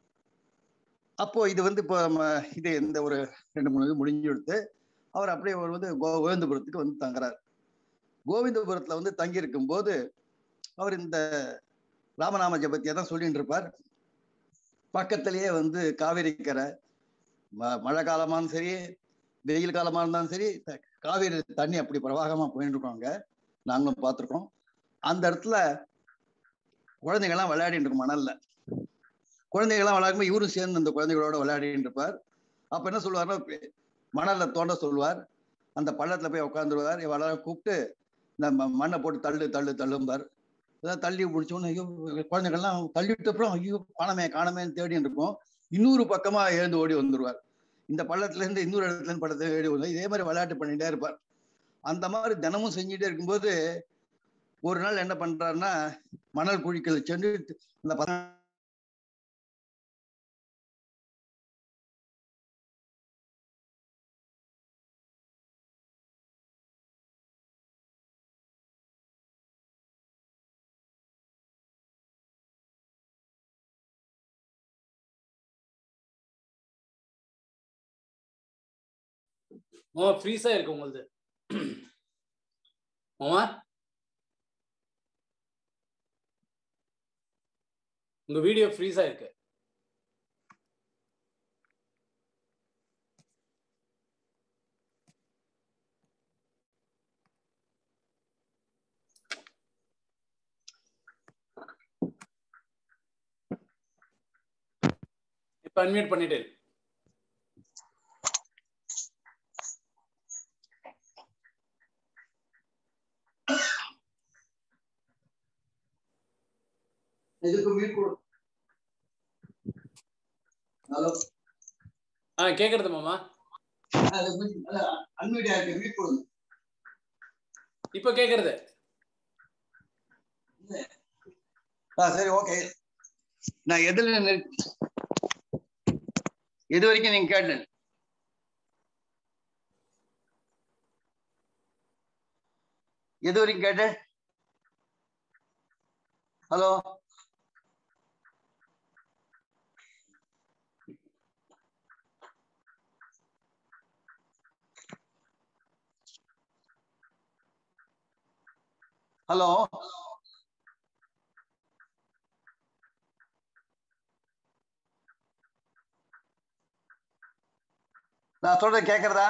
அப்போ இது வந்து இப்போ நம்ம இது இந்த ஒரு ரெண்டு மூணு இது முடிஞ்சு கொடுத்து அவர் அப்படியே ஒரு வந்து கோ கோவிந்தபுரத்துக்கு வந்து தங்குறார் கோவிந்தபுரத்துல வந்து தங்கி இருக்கும்போது அவர் இந்த ராமநாம ஜபத்தியை தான் சொல்லிட்டு இருப்பார் பக்கத்திலேயே வந்து காவேரி கரை ம- மழை காலமாலும் சரி வெயில் காலமா இருந்தாலும் சரி த- காவேரி தண்ணி அப்படி பிரவாகமா போயிட்டு இருக்கோங்க நாங்களும் பார்த்துருக்கோம் அந்த இடத்துல குழந்தைகள்லாம் விளையாடிட்டு இருக்கும் மணல்ல குழந்தைகள்லாம் விளையாடும்போது இவரும் சேர்ந்து அந்த குழந்தைகளோட விளையாடிட்டு இருப்பார் அப்ப என்ன சொல்லுவாருன்னா பெ- மணல்ல தோண்ட சொல்லுவார் அந்த பள்ளத்துல போய் உட்காந்துருவார் இவளை கூப்பிட்டு இந்த ம- மண்ணை போட்டு தள்ளு தள்ளு தள்ளும்பார் இதெல்லாம் தள்ளி முடிச்சோன்னு ஐயோ குழந்தைகள்லாம் தள்ளிவிட்ட அப்புறம் ஐயோ காணமே காணமேன்னு தேடின்னு இருக்கும் இன்னொரு பக்கமா எழுந்து ஓடி வந்துருவார் இந்த பள்ளத்துல இருந்து இன்னொரு இடத்துல இருந்து பள்ளத்தை ஏறி வந்து இதே மாதிரி விளையாட்டு பண்ணிட்டே இருப்பார் அந்த மாதிரி தினமும் செஞ்சுட்டே இருக்கும்போது ஒரு நாள் என்ன பண்றாருன்னா மணல் குழிக்கள் சென்று அந்த பசங்க
மாமா ஃப்ரீஸா இருக்கு உங்களுது மாமா உங்க வீடியோ ஃப்ரீஸா இருக்கு இப்ப அன்மியூட் பண்ணிட்டு
இதுக்கு மீட் கொடு ஹலோ
ஆ கேக்குறது மாமா
அன்மீடியா இருக்கு மீட் கொடுங்க
இப்ப கேக்குறது
ஆ சரி ஓகே நான் எதுல நிறு- எது வரைக்கும் நீங்க கேட்டேன் எது வரைக்கும் கேட்டேன் ஹலோ ஹலோ நான் சொல்றது கேக்குறதா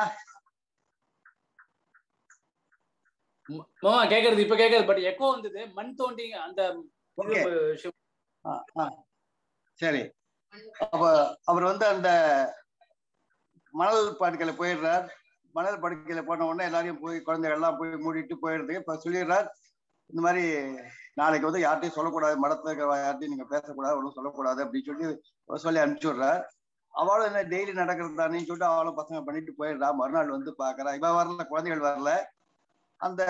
ம- மாமா கேக்குறது இப்ப கேக்குறது பட் எக்கோ வந்தது மண் தோண்டி அந்த
Okay.
இது
ஆ, ஆ. சரி அப்ப அவர் வந்து அந்த மணல் படுக்கையில போயிடுறார் மணல் படுக்கையில போன உடனே எல்லாரையும் போய் குழந்தைகள் எல்லாம் போய் மூடிட்டு போயிடுறது இப்ப சொல்லிடுறார் இந்த மாதிரி நாளைக்கு வந்து யார்ட்டையும் சொல்லக்கூடாது மடத்துல இருக்கிற யார்ட்டையும் நீங்க பேசக்கூடாது ஒன்றும் சொல்லக்கூடாது அப்படின்னு சொல்லி சொல்லி அனுப்பிச்சு விடுறார் அவளும் என்ன டெய்லி நடக்கிறது தானேன்னு சொல்லிட்டு அவளும் பசங்க பண்ணிட்டு போயிடுறா மறுநாள் வந்து பாக்குறா இவ வரல குழந்தைகள் வரல அந்த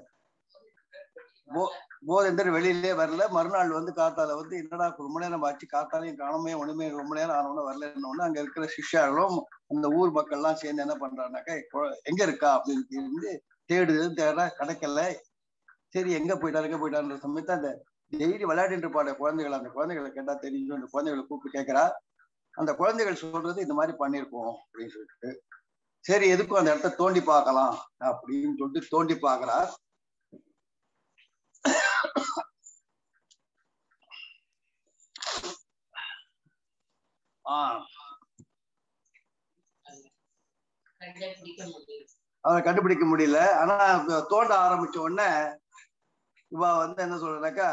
போ- போதேந்தர் வெளியிலே வரல மறுநாள் வந்து காத்தால வந்து என்னடா ரொம்ப நேரம் ஆச்சு காத்தாலையும் காணமே ஒண்ணுமே ரொம்ப நேரம் ஆனவொன்னு வரலன்னு அங்க இருக்கிற சிஷ்யார்களும் அந்த ஊர் மக்கள் எல்லாம் சேர்ந்து என்ன பண்றாங்கனாக்கா "கொ- எங்க இருக்கா அப்படின்னு இருந்து தேடுது தேடுறா கிடைக்கல சரி எங்க போயிட்டாரு எங்க போயிட்டாருன்ற சமயத்தை அந்த டெய்லி விளையாடிட்டு இருப்பாட குழந்தைகள் அந்த குழந்தைகளை கேட்டா தெரியும் அந்த குழந்தைகளை கூப்பிட்டு கேட்கறா அந்த குழந்தைகள் சொல்றது இந்த மாதிரி பண்ணியிருக்கோம் அப்படின்னு சொல்லிட்டு சரி எதுக்கும் அந்த இடத்த தோண்டி பார்க்கலாம் அப்படின்னு சொல்லிட்டு தோண்டி பார்க்கறா ஆஹ்
கண்டுபிடிக்க முடியும்
அவரை கண்டுபிடிக்க முடியல ஆனா இப்ப தோண்ட ஆரம்பிச்ச உடனே இவ வந்து என்ன சொல்றனாக்கா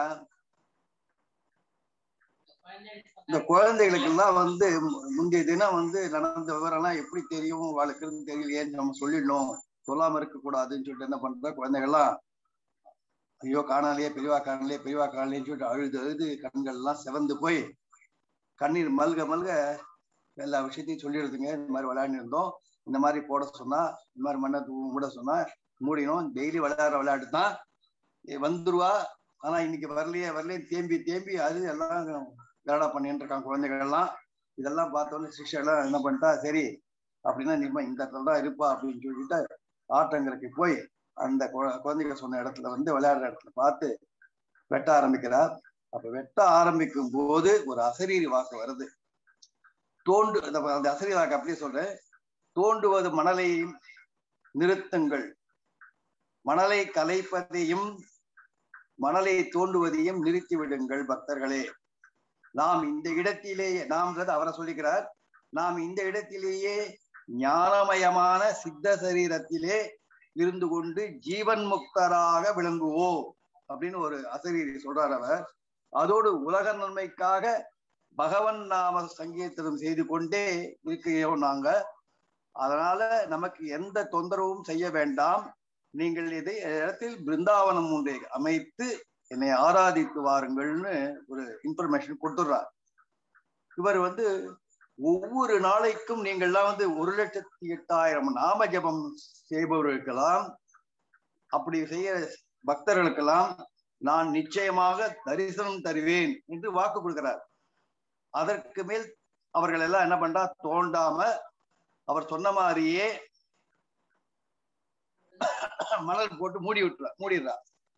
இந்த குழந்தைகளுக்கு எல்லாம் வந்து மு- முந்தைய தினம் வந்து நடந்த விவரம் எல்லாம் எப்படி தெரியும் வாழ்க்கைன்னு தெரியலையேன்னு நம்ம சொல்லிடணும் சொல்லாம இருக்க கூடாதுன்னு சொல்லிட்டு என்ன பண்ற குழந்தைகள்லாம் ஐயோ காணலையே பெரியவா காணலையே பெரியவா காணலையேன்னு சொல்லிட்டு அழுது அழுது கண்கள் எல்லாம் செவந்து போய் கண்ணீர் மல்க மல்க எல்லா விஷயத்தையும் சொல்லிடுதுங்க இந்த மாதிரி விளையாண்டு இருந்தோம் இந்த மாதிரி போட சொன்னா இந்த மாதிரி மண்ணை தூ- மூட சொன்னா மூடினோம் டெய்லி விளையாடுற விளையாட்டு தான் வந்துருவா ஆனா இன்னைக்கு வரலையே வரலையே தேம்பி தேம்பி அது எல்லாம் கரடா பண்ணிட்டு இருக்கான் குழந்தைகள் எல்லாம் இதெல்லாம் பார்த்தோன்னே சிக்ஷா எல்லாம் என்ன பண்ணிட்டா சரி அப்படின்னா நிர்மா இந்த இடத்துல தான் இருப்பா அப்படின்னு சொல்லிட்டு ஆட்டங்களுக்கு போய் அந்த குழ- குழந்தைகள் சொன்ன இடத்துல வந்து விளையாடுற இடத்துல பார்த்து வெட்ட ஆரம்பிக்கிறார் அப்ப வெட்ட ஆரம்பிக்கும் போது ஒரு அசரீரி வாக்கு வருது தோண்டு அந்த அந்த அசரீரி வாக்கு அப்படியே சொல்றேன் தோண்டுவது மணலை நிறுத்துங்கள் மணலை கலைப்பதையும் மணலை தோண்டுவதையும் நிறுத்தி விடுங்கள் பக்தர்களே நாம் இந்த இடத்திலேயே நாம் அவரை சொல்லிக்கிறார் நாம் இந்த இடத்திலேயே ஞானமயமான சித்த சரீரத்திலே இருந்து கொண்டு ஜீவன் முக்தராக விளங்குவோம் அப்படின்னு ஒரு அசரீரி சொல்றார் அவர் அதோடு உலக நன்மைக்காக பகவன் நாம சங்கீர்த்தனம் செய்து கொண்டே இருக்கிறோம் நாங்க அதனால நமக்கு எந்த தொந்தரவும் செய்ய வேண்டாம் நீங்கள் இதை இடத்தில் பிருந்தாவனம் ஒன்றை அமைத்து என்னை ஆராதித்து வாருங்கள்னு ஒரு இன்ஃபர்மேஷன் கொடுத்துடுறார் இவர் வந்து ஒவ்வொரு நாளைக்கும் நீங்கள்லாம் வந்து ஒரு லட்சத்தி எட்டாயிரம் நாம ஜபம் செய்பவர்களுக்கெல்லாம் அப்படி செய்ய பக்தர்களுக்கெல்லாம் நான் நிச்சயமாக தரிசனம் தருவேன் என்று வாக்கு கொடுக்கிறார் அதற்கு மேல் அவர்கள் எல்லாம் என்ன பண்றா தோண்டாம அவர் சொன்ன மாதிரியே மணல் போட்டு மூடி விட்டுறா மூடிடுறா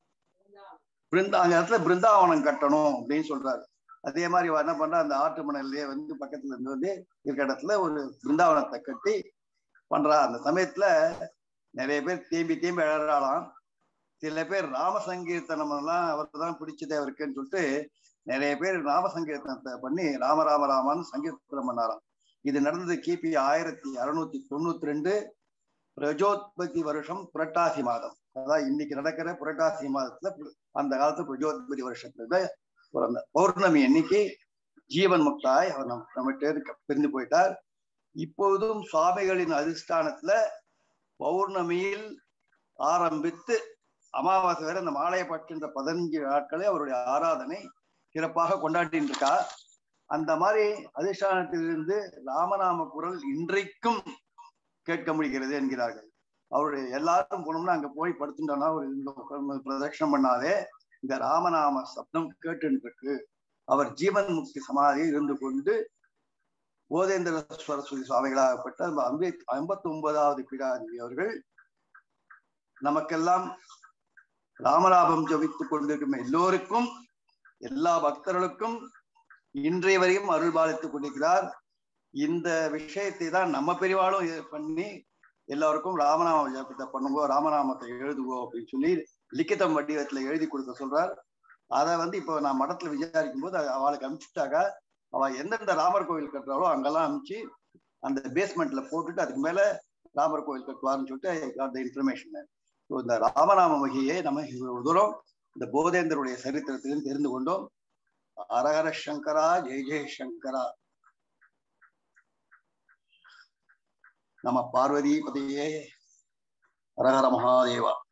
பிருந்தா அந்த இடத்துல பிருந்தாவனம் கட்டணும் அப்படின்னு சொல்றாரு அதே மாதிரி அவ என்ன பண்றா அந்த ஆட்டு மணல்லையே வந்து பக்கத்துல இருந்து வந்து இருக்கிற இடத்துல ஒரு பிருந்தாவனத்தை கட்டி பண்றா அந்த சமயத்துல நிறைய பேர் தேம்பி தேம்பி அழறாளாம் சில பேர் ராம சங்கீர்த்தனம் எல்லாம் அவருக்கு தான் பிடிச்சதே அவருக்குன்னு சொல்லிட்டு நிறைய பேர் ராம சங்கீர்த்தனத்தை பண்ணி ராம ராம ராமான்னு சங்கீர்த்தனம் பண்ணாராம் இது நடந்தது கிபி ஆயிரத்தி அறுநூத்தி தொண்ணூத்தி ரெண்டு பிரஜோத்பதி வருஷம் புரட்டாசி மாதம் அதான் இன்னைக்கு நடக்கிற புரட்டாசி மாதத்துல பு- அந்த காலத்து பிரஜோத்பதி வருஷத்துல பிறந்த பௌர்ணமி அன்னைக்கு ஜீவன் முக்தாய் அவர் நம் நம்மகிட்ட இருக்க பிரிந்து போயிட்டார் இப்பொழுதும் சுவாமிகளின் அதிஷ்டானத்துல பௌர்ணமியில் ஆரம்பித்து அமாவாசை வரை அந்த மாலையை பற்றுகின்ற பதினஞ்சு நாட்களே அவருடைய ஆராதனை சிறப்பாக கொண்டாடிட்டு இருக்கா அந்த மாதிரி அதிஷ்டானத்திலிருந்து ராமநாம குரல் இன்றைக்கும் கேட்க முடிகிறது என்கிறார்கள் அவருடைய எல்லாரும் போனோம்னா அங்க போய் படுத்துட்டோம்னா ஒரு இந்த உட்கார்ந்து பிரதட்சணம் பண்ணாதே இந்த ராமநாம சப்தம் கேட்டு இருக்கு அவர் ஜீவன் முக்தி சமாதியில் இருந்து கொண்டு போதேந்திர சரஸ்வதி சுவாமிகளாகப்பட்ட அம்பே ஐம்பத்தி ஒன்பதாவது பீடாதிபதி அவர்கள் நமக்கெல்லாம் ராமநாமம் ஜபித்துக் கொண்டிருக்கும் எல்லோருக்கும் எல்லா பக்தர்களுக்கும் இன்றைய வரையும் அருள் பாலித்துக் கொண்டிருக்கிறார் இந்த விஷயத்தை தான் நம்ம பெரியவாளும் இது பண்ணி எல்லாருக்கும் ராமநாம ஜபத்தை பண்ணுங்கோ ராமநாமத்தை எழுதுவோ அப்படின்னு சொல்லி லிக்கிதம் வடிவத்துல எழுதி கொடுக்க சொல்றார் அதை வந்து இப்போ நான் மடத்துல விசாரிக்கும் போது அவளுக்கு அனுப்பிச்சுட்டாக்க அவ எந்தெந்த ராமர் கோவில் கட்டுறாளோ அங்கெல்லாம் அனுப்பிச்சு அந்த பேஸ்மெண்ட்ல போட்டுட்டு அதுக்கு மேல ராமர் கோவில் கட்டுவார்னு சொல்லிட்டு அந்த இன்ஃபர்மேஷன் ஸோ இந்த ராமநாம வகையை நம்ம இவ்வளவு தூரம் இந்த போதேந்தருடைய சரித்திரத்திலும் தெரிந்து கொண்டோம் அரஹர சங்கரா ஜெய ஜெய சங்கரா நம பார்வதி பதையே ஹரஹர மகாதேவா